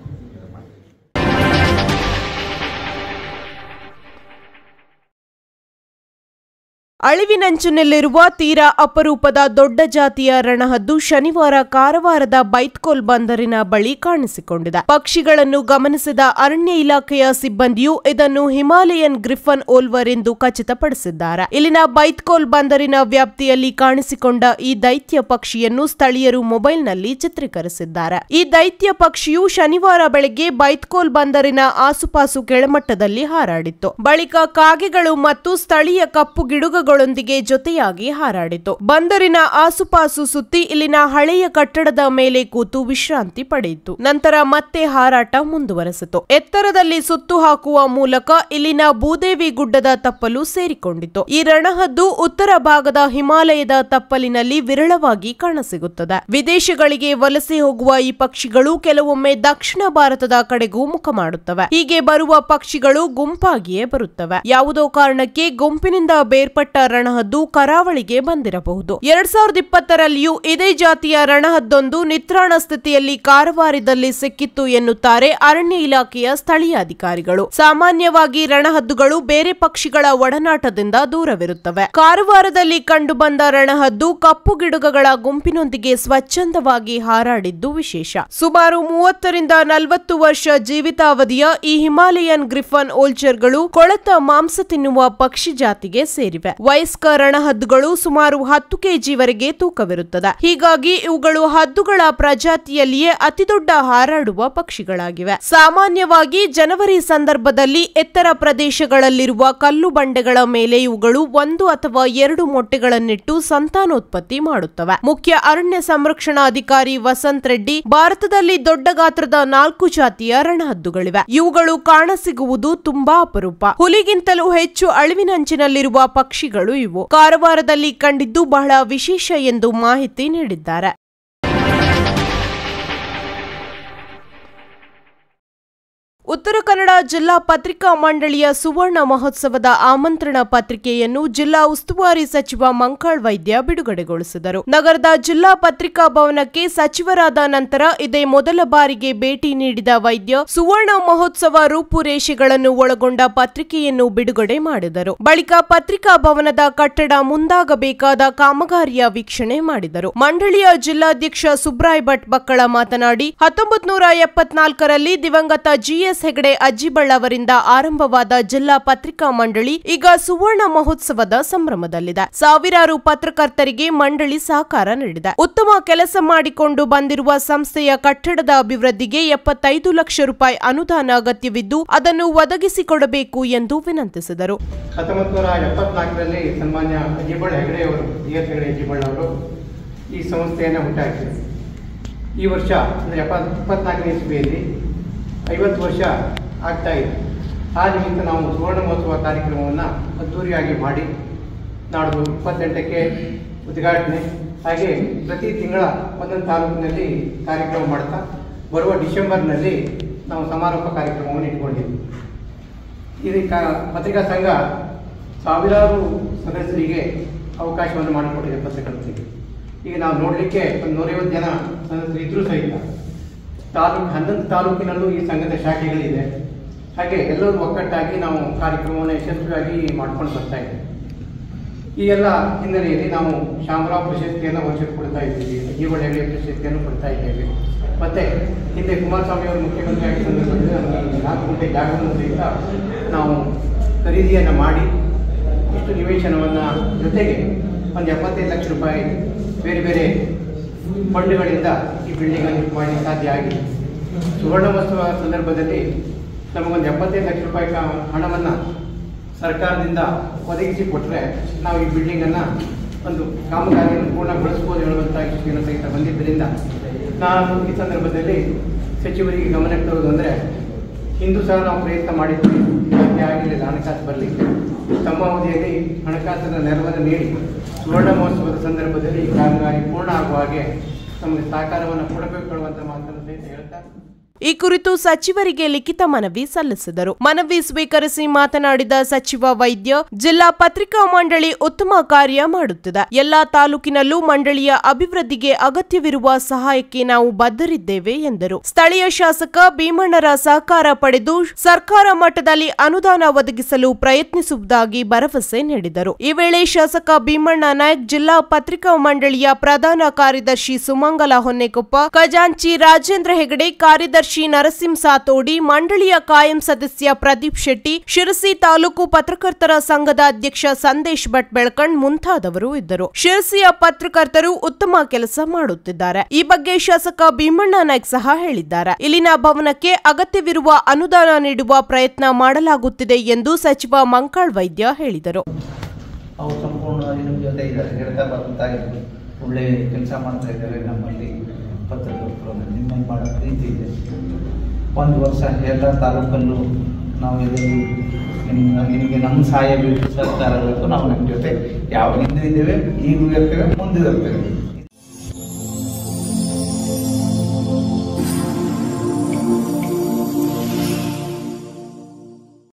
ಅಳಿವಿನಂಚಿನಲ್ಲಿರುವ ತೀರಾ ಅಪರೂಪದ ದೊಡ್ಡ ಜಾತಿಯ ರಣಹದ್ದು ಶನಿವಾರ ಕಾರವಾರದ ಬೈತ್ಕೋಲ್ ಬಂದರಿನ ಬಳಿ ಕಾಣಿಸಿಕೊಂಡಿದೆ ಪಕ್ಷಿಗಳನ್ನು ಗಮನಿಸಿದ ಅರಣ್ಯ ಇಲಾಖೆಯ ಸಿಬ್ಬಂದಿಯು ಇದನ್ನು ಹಿಮಾಲಯನ್ ಗ್ರಿಫನ್ ಓಲ್ವರ್ ಎಂದು ಖಚಿತಪಡಿಸಿದ್ದಾರೆ ಇಲ್ಲಿನ ಬೈತ್ಕೋಲ್ ಬಂದರಿನ ವ್ಯಾಪ್ತಿಯಲ್ಲಿ ಕಾಣಿಸಿಕೊಂಡ ಈ ದೈತ್ಯ ಪಕ್ಷಿಯನ್ನು ಸ್ಥಳೀಯರು ಮೊಬೈಲ್ನಲ್ಲಿ ಚಿತ್ರೀಕರಿಸಿದ್ದಾರೆ ಈ ದೈತ್ಯ ಪಕ್ಷಿಯು ಶನಿವಾರ ಬೆಳಗ್ಗೆ ಬೈತ್ಕೋಲ್ ಬಂದರಿನ ಆಸುಪಾಸು ಕೆಳಮಟ್ಟದಲ್ಲಿ ಹಾರಾಡಿತ್ತು ಬಳಿಕ ಕಾಗೆಗಳು ಮತ್ತು ಸ್ಥಳೀಯ ಕಪ್ಪು ಗಿಡುಗಗಳೊಂದಿಗೆ ಜೊತೆಯಾಗಿ ಹಾರಾಡಿತು ಬಂದರಿನ ಆಸುಪಾಸು ಸುತ್ತಿ ಇಲ್ಲಿನ ಹಳೆಯ ಕಟ್ಟಡದ ಮೇಲೆ ಕೂತು ವಿಶ್ರಾಂತಿ ಪಡೆಯಿತು ನಂತರ ಮತ್ತೆ ಹಾರಾಟ ಮುಂದುವರೆಸಿತು ಎತ್ತರದಲ್ಲಿ ಸುತ್ತು ಹಾಕುವ ಮೂಲಕ ಇಲ್ಲಿನ ಭೂದೇವಿ ಗುಡ್ಡದ ತಪ್ಪಲು ಸೇರಿಕೊಂಡಿತು ಈ ರಣಹದ್ದು ಉತ್ತರ ಭಾಗದ ಹಿಮಾಲಯದ ತಪ್ಪಲಿನಲ್ಲಿ ವಿರಳವಾಗಿ ಕಾಣಸಿಗುತ್ತದೆ ವಿದೇಶಗಳಿಗೆ ವಲಸೆ ಹೋಗುವ ಈ ಪಕ್ಷಿಗಳು ಕೆಲವೊಮ್ಮೆ ದಕ್ಷಿಣ ಭಾರತದ ಕಡೆಗೂ ಮುಖ ಮಾಡುತ್ತವೆ ಹೀಗೆ ಬರುವ ಪಕ್ಷಿಗಳು ಗುಂಪಾಗಿಯೇ ಬರುತ್ತವೆ ಯಾವುದೋ ಕಾರಣಕ್ಕೆ ಗುಂಪಿನಿಂದ ಬೇರ್ಪಟ್ಟ ರಣಹದ್ದು ಕರಾವಳಿಗೆ ಬಂದಿರಬಹುದು ಎರಡ್ ಸಾವಿರದ ಇಪ್ಪತ್ತರಲ್ಲಿಯೂ ಇದೇ ಜಾತಿಯ ರಣಹದ್ದೊಂದು ನಿತ್ರಾಣ ಸ್ಥಿತಿಯಲ್ಲಿ ಕಾರವಾರದಲ್ಲಿ ಸಿಕ್ಕಿತ್ತು ಎನ್ನುತ್ತಾರೆ ಅರಣ್ಯ ಇಲಾಖೆಯ ಸ್ಥಳೀಯ ಅಧಿಕಾರಿಗಳು ಸಾಮಾನ್ಯವಾಗಿ ರಣಹದ್ದುಗಳು ಬೇರೆ ಪಕ್ಷಿಗಳ ಒಡನಾಟದಿಂದ ದೂರವಿರುತ್ತವೆ ಕಾರವಾರದಲ್ಲಿ ಕಂಡುಬಂದ ರಣಹದ್ದು ಕಪ್ಪು ಗಿಡುಗಗಳ ಗುಂಪಿನೊಂದಿಗೆ ಸ್ವಚ್ಛಂದವಾಗಿ ಹಾರಾಡಿದ್ದು ವಿಶೇಷ ಸುಮಾರು ಮೂವತ್ತರಿಂದ ನಲವತ್ತು ವರ್ಷ ಜೀವಿತಾವಧಿಯ ಈ ಹಿಮಾಲಯನ್ ಗ್ರಿಫನ್ ಓಲ್ಚರ್ಗಳು ಕೊಳೆತ ಮಾಂಸ ತಿನ್ನುವ ಪಕ್ಷಿ ಜಾತಿಗೆ ಸೇರಿವೆ ವಯಸ್ಕ ರಣಹದ್ದುಗಳು ಸುಮಾರು ಹತ್ತು ಕೆಜಿವರೆಗೆ ತೂಕವಿರುತ್ತದೆ ಹೀಗಾಗಿ ಇವುಗಳು ಹದ್ದುಗಳ ಪ್ರಜಾತಿಯಲ್ಲಿಯೇ ಅತಿದೊಡ್ಡ ಹಾರಾಡುವ ಪಕ್ಷಿಗಳಾಗಿವೆ ಸಾಮಾನ್ಯವಾಗಿ ಜನವರಿ ಸಂದರ್ಭದಲ್ಲಿ ಎತ್ತರ ಪ್ರದೇಶಗಳಲ್ಲಿರುವ ಕಲ್ಲು ಬಂಡೆಗಳ ಮೇಲೆ ಇವುಗಳು ಒಂದು ಅಥವಾ ಎರಡು ಮೊಟ್ಟೆಗಳನ್ನಿಟ್ಟು ಸಂತಾನೋತ್ಪತ್ತಿ ಮಾಡುತ್ತವೆ ಮುಖ್ಯ ಅರಣ್ಯ ಸಂರಕ್ಷಣಾಧಿಕಾರಿ ವಸಂತ್ ರೆಡ್ಡಿ ಭಾರತದಲ್ಲಿ ದೊಡ್ಡ ಗಾತ್ರದ ನಾಲ್ಕು ಜಾತಿಯ ರಣಹದ್ದುಗಳಿವೆ ಇವುಗಳು ಕಾಣಸಿಗುವುದು ತುಂಬಾ ಅಪರೂಪ ಹುಲಿಗಿಂತಲೂ ಹೆಚ್ಚು ಅಳಿವಿನಂಚಿನಲ್ಲಿರುವ ಪಕ್ಷಿಗಳು ಇವು ಕಾರವಾರದಲ್ಲಿ ಕಂಡಿದ್ದು ಬಹಳ ವಿಶೇಷ ಎಂದು ಮಾಹಿತಿ ನೀಡಿದ್ದಾರೆ ಉತ್ತರ ಕನ್ನಡ ಜಿಲ್ಲಾ ಪತ್ರಿಕಾ ಮಂಡಳಿಯ ಸುವರ್ಣ ಮಹೋತ್ಸವದ ಆಮಂತ್ರಣ ಪತ್ರಿಕೆಯನ್ನು ಜಿಲ್ಲಾ ಉಸ್ತುವಾರಿ ಸಚಿವ ಮಂಕಾಳ್ ವೈದ್ಯ ಬಿಡುಗಡೆಗೊಳಿಸಿದರು ನಗರದ ಜಿಲ್ಲಾ ಪತ್ರಿಕಾ ಭವನಕ್ಕೆ ಸಚಿವರಾದ ನಂತರ ಇದೇ ಮೊದಲ ಬಾರಿಗೆ ಭೇಟಿ ನೀಡಿದ ವೈದ್ಯ ಸುವರ್ಣ ಮಹೋತ್ಸವ ರೂಪುರೇಷೆಗಳನ್ನು ಒಳಗೊಂಡ ಪತ್ರಿಕೆಯನ್ನು ಬಿಡುಗಡೆ ಮಾಡಿದರು ಬಳಿಕ ಪತ್ರಿಕಾ ಭವನದ ಕಟ್ಟಡ ಮುಂದಾಗಬೇಕಾದ ಕಾಮಗಾರಿಯ ವೀಕ್ಷಣೆ ಮಾಡಿದರು ಮಂಡಳಿಯ ಜಿಲ್ಲಾಧ್ಯಕ್ಷ ಸುಬ್ರಾಯ್ ಭಟ್ ಬಕ್ಕಳ ಮಾತನಾಡಿ ಹತ್ತೊಂಬತ್ ನೂರ ಎಪ್ಪತ್ನಾಲ್ಕರಲ್ಲಿ ದಿವಂಗತ ಜಿಎಸ್ ಎಸ್ ಹೆಗಡೆ ಅಜ್ಜಿಬಳ್ಳ ಅವರಿಂದ ಆರಂಭವಾದ ಜಿಲ್ಲಾ ಪತ್ರಿಕಾ ಮಂಡಳಿ ಈಗ ಸುವರ್ಣ ಮಹೋತ್ಸವದ ಸಂಭ್ರಮದಲ್ಲಿದೆ ಸಾವಿರಾರು ಪತ್ರಕರ್ತರಿಗೆ ಮಂಡಳಿ ಸಹಕಾರ ನೀಡಿದೆ ಉತ್ತಮ ಕೆಲಸ ಮಾಡಿಕೊಂಡು ಬಂದಿರುವ ಸಂಸ್ಥೆಯ ಕಟ್ಟಡದ ಅಭಿವೃದ್ಧಿಗೆ ಎಪ್ಪತ್ತೈದು ಲಕ್ಷ ರೂಪಾಯಿ ಅನುದಾನ ಅಗತ್ಯವಿದ್ದು ಅದನ್ನು ಒದಗಿಸಿಕೊಡಬೇಕು ಎಂದು ವಿನಂತಿಸಿದರು ಹತ್ತೊಂಬತ್ತು ನೂರ ಎಪ್ಪತ್ನಾಲ್ಕರಲ್ಲಿ ಸನ್ಮಾನ್ಯ ಅಜ್ಜಿಬಳ್ಳ ಹೆಗಡೆ ಅವರು ಡಿ ಎಸ್ ಹೆಗಡೆ ಅಜ್ಜಿಬಳ್ಳ ಅವರು ಈ ಸಂಸ್ಥೆಯನ್ನು ಹುಟ್ಟಾಕಿದರು ಈ ವರ್ಷ ಅಂದರೆ ಎಪ್ಪತ್ ಇಪ್ಪತ್ನಾಲ್ಕನೇ ಇಸ್ವಿಯಲ್ಲಿ ಐವತ್ತು ವರ್ಷ ಆಗ್ತಾ ಇದೆ ಆ ನಿಮಿತ್ತ ನಾವು ಸುವರ್ಣ ಮಹೋತ್ಸವ ಕಾರ್ಯಕ್ರಮವನ್ನು ಅದ್ದೂರಿಯಾಗಿ ಮಾಡಿ ನಾಡ್ದು ಇಪ್ಪತ್ತೆಂಟಕ್ಕೆ ಉದ್ಘಾಟನೆ ಹಾಗೆ ಪ್ರತಿ ತಿಂಗಳ ಒಂದೊಂದು ತಾಲೂಕಿನಲ್ಲಿ ಕಾರ್ಯಕ್ರಮ ಮಾಡ್ತಾ ಬರುವ ಡಿಸೆಂಬರ್ನಲ್ಲಿ ನಾವು ಸಮಾರೋಪ ಕಾರ್ಯಕ್ರಮವನ್ನು ಇಟ್ಕೊಂಡಿದ್ವಿ ಇದಕ್ಕೆ ಪತ್ರಿಕಾ ಸಂಘ ಸಾವಿರಾರು ಸದಸ್ಯರಿಗೆ ಅವಕಾಶವನ್ನು ಮಾಡಿಕೊಟ್ಟಿದೆ ಪತ್ರಕರ್ತರಿಗೆ ಈಗ ನಾವು ನೋಡಲಿಕ್ಕೆ ಒಂದು ನೂರೈವತ್ತು ಜನ ಸದಸ್ಯರು ಇದ್ರೂ ಸಹಿತ ತಾಲೂಕು ಹನ್ನೊಂದು ತಾಲೂಕಿನಲ್ಲೂ ಈ ಸಂಘದ ಶಾಖೆಗಳಿದೆ ಹಾಗೆ ಎಲ್ಲರೂ ಒಕ್ಕಟ್ಟಾಗಿ ನಾವು ಕಾರ್ಯಕ್ರಮವನ್ನು ಯಶಸ್ವಿಯಾಗಿ ಮಾಡ್ಕೊಂಡು ಬರ್ತಾ ಇದ್ದೇವೆ ಈ ಎಲ್ಲ ಹಿನ್ನೆಲೆಯಲ್ಲಿ ನಾವು ಶಾಮರಾವ್ ಪ್ರಶಸ್ತಿಯನ್ನು ವರ್ಷಕ್ಕೆ ಕೊಡ್ತಾ ಇದ್ದೀವಿ ಜೀವನ ಹೆಗಡೆ ಪ್ರಶಸ್ತಿಯನ್ನು ಕೊಡ್ತಾ ಇದ್ದೇವೆ ಮತ್ತೆ ಹಿಂದೆ ಕುಮಾರಸ್ವಾಮಿ ಅವರು ಮುಖ್ಯಮಂತ್ರಿ ಆಗಿದ್ದ ಸಂದರ್ಭದಲ್ಲಿ ನಮಗೆ ನಾಲ್ಕು ಗುಂಟೆ ಜಾಗವನ್ನು ಸಹಿತ ನಾವು ಖರೀದಿಯನ್ನು ಮಾಡಿ ಇಷ್ಟು ನಿವೇಶನವನ್ನು ಜೊತೆಗೆ ಒಂದು ಎಪ್ಪತ್ತೈದು ಲಕ್ಷ ರೂಪಾಯಿ ಬೇರೆ ಬೇರೆ ಫಂಡ್ಗಳಿಂದ ಈ ಬಿಲ್ಡಿಂಗನ್ನು ಮಾಡಿ ಸಾಧ್ಯ ಆಗಿದೆ ಸುವರ್ಣ ಮಹೋತ್ಸವ ಸಂದರ್ಭದಲ್ಲಿ ನಮಗೊಂದು ಎಪ್ಪತ್ತೈದು ಲಕ್ಷ ರೂಪಾಯಿ ಕಾ- ಹಣವನ್ನು ಸರ್ಕಾರದಿಂದ ಒದಗಿಸಿ ಕೊಟ್ಟರೆ ನಾವು ಈ ಬಿಲ್ಡಿಂಗನ್ನು ಒಂದು ಕಾಮಗಾರಿಯನ್ನು ಪೂರ್ಣಗೊಳಿಸ್ಬೋದು ಹೇಳುವಂಥ ಇಷ್ಟನ್ನು ಸಹಿತ ಬಂದಿದ್ದರಿಂದ ನಾನು ಈ ಸಂದರ್ಭದಲ್ಲಿ ಸಚಿವರಿಗೆ ಗಮನಕ್ಕೆ ತರೋದು ಅಂದರೆ ಇಂದು ಸಹ ನಾವು ಪ್ರಯತ್ನ ಮಾಡಿದ್ವಿ ಸಾಧ್ಯ ಆಗಲಿಲ್ಲ ಹಣಕಾಸು ಬರಲಿಕ್ಕೆ ತಮ್ಮ ಅವಧಿಯಲ್ಲಿ ಹಣಕಾಸಿನ ನೆರವನ್ನು ನೀಡಿ ಸುವರ್ಣ ಮಹೋತ್ಸವದ ಸಂದರ್ಭದಲ್ಲಿ ಈ ಕಾಮಗಾರಿ ಪೂರ್ಣ ಆಗುವ ಹಾಗೆ ನಮಗೆ ಸಹಕಾರವನ್ನು ಕೊಡಬೇಕು ಹೇಳುವಂಥ ಮಾತನ್ನು ಸಹಿತ ಹೇಳ್ತಾ ಈ ಕುರಿತು ಸಚಿವರಿಗೆ ಲಿಖಿತ ಮನವಿ ಸಲ್ಲಿಸಿದರು ಮನವಿ ಸ್ವೀಕರಿಸಿ ಮಾತನಾಡಿದ ಸಚಿವ ವೈದ್ಯ ಜಿಲ್ಲಾ ಪತ್ರಿಕಾ ಮಂಡಳಿ ಉತ್ತಮ ಕಾರ್ಯ ಮಾಡುತ್ತಿದೆ ಎಲ್ಲಾ ತಾಲೂಕಿನಲ್ಲೂ ಮಂಡಳಿಯ ಅಭಿವೃದ್ಧಿಗೆ ಅಗತ್ಯವಿರುವ ಸಹಾಯಕ್ಕೆ ನಾವು ಬದ್ಧರಿದ್ದೇವೆ ಎಂದರು ಸ್ಥಳೀಯ ಶಾಸಕ ಭೀಮಣ್ಣರ ಸಹಕಾರ ಪಡೆದು ಸರ್ಕಾರ ಮಟ್ಟದಲ್ಲಿ ಅನುದಾನ ಒದಗಿಸಲು ಪ್ರಯತ್ನಿಸುವುದಾಗಿ ಭರವಸೆ ನೀಡಿದರು ಈ ವೇಳೆ ಶಾಸಕ ಭೀಮಣ್ಣ ನಾಯ್ಕ್ ಜಿಲ್ಲಾ ಪತ್ರಿಕಾ ಮಂಡಳಿಯ ಪ್ರಧಾನ ಕಾರ್ಯದರ್ಶಿ ಸುಮಂಗಲ ಹೊನ್ನೆಕೊಪ್ಪ ಖಜಾಂಚಿ ರಾಜೇಂದ್ರ ಹೆಗಡೆ ಕಾರ್ಯದರ್ಶಿ ನರಸಿಂಹ ಸಾತೋಡಿ ಮಂಡಳಿಯ ಕಾಯಂ ಸದಸ್ಯ ಪ್ರದೀಪ್ ಶೆಟ್ಟಿ ಶಿರಸಿ ತಾಲೂಕು ಪತ್ರಕರ್ತರ ಸಂಘದ ಅಧ್ಯಕ್ಷ ಸಂದೇಶ್ ಭಟ್ ಬೆಳ್ಕಂಡ್ ಮುಂತಾದವರು ಇದ್ದರು ಶಿರಸಿಯ ಪತ್ರಕರ್ತರು ಉತ್ತಮ ಕೆಲಸ ಮಾಡುತ್ತಿದ್ದಾರೆ ಈ ಬಗ್ಗೆ ಶಾಸಕ ಭೀಮಣ್ಣ ನಾಯ್ಕ್ ಸಹ ಹೇಳಿದ್ದಾರೆ ಇಲ್ಲಿನ ಭವನಕ್ಕೆ ಅಗತ್ಯವಿರುವ ಅನುದಾನ ನೀಡುವ ಪ್ರಯತ್ನ ಮಾಡಲಾಗುತ್ತಿದೆ ಎಂದು ಸಚಿವ ಮಂಕಾಳ್ ವೈದ್ಯ ಹೇಳಿದರು ಅವ್ರು ಸಂಪೂರ್ಣವಾಗಿ ನಮ್ಮ ಜೊತೆ ಇದ್ದಾರೆ ಹೇಳ್ತಾ ಬರ್ತಾ ಇದ್ದಾರೆ ಒಳ್ಳೆ ಕೆಲಸ ಮಾಡ್ತಾ ಇದ್ದಾರೆ ನಮ್ಮಲ್ಲಿ ಪತ್ರಕರ್ತರು ನಿಮ್ಮ ಮಾಡೋ ಪ್ರೀತಿ ಇದೆ ಒಂದು ವರ್ಷ ಎಲ್ಲ ತಾಲೂಕಲ್ಲೂ ನಾವು ಎಲ್ಲಿ ನಿಮ್ಗೆ ನಿಮಗೆ ನಮ್ಮ ಸಹಾಯ ಬೇಕು ಸರ್ಕಾರ ಬೇಕು ನಾವು ನಿಮ್ಮ ಜೊತೆ ಯಾವಾಗಿಂದ ಇದ್ದೇವೆ ಈಗಲೂ ಇರ್ತೇವೆ ಮುಂದೆ ಇರ್ತೇವೆ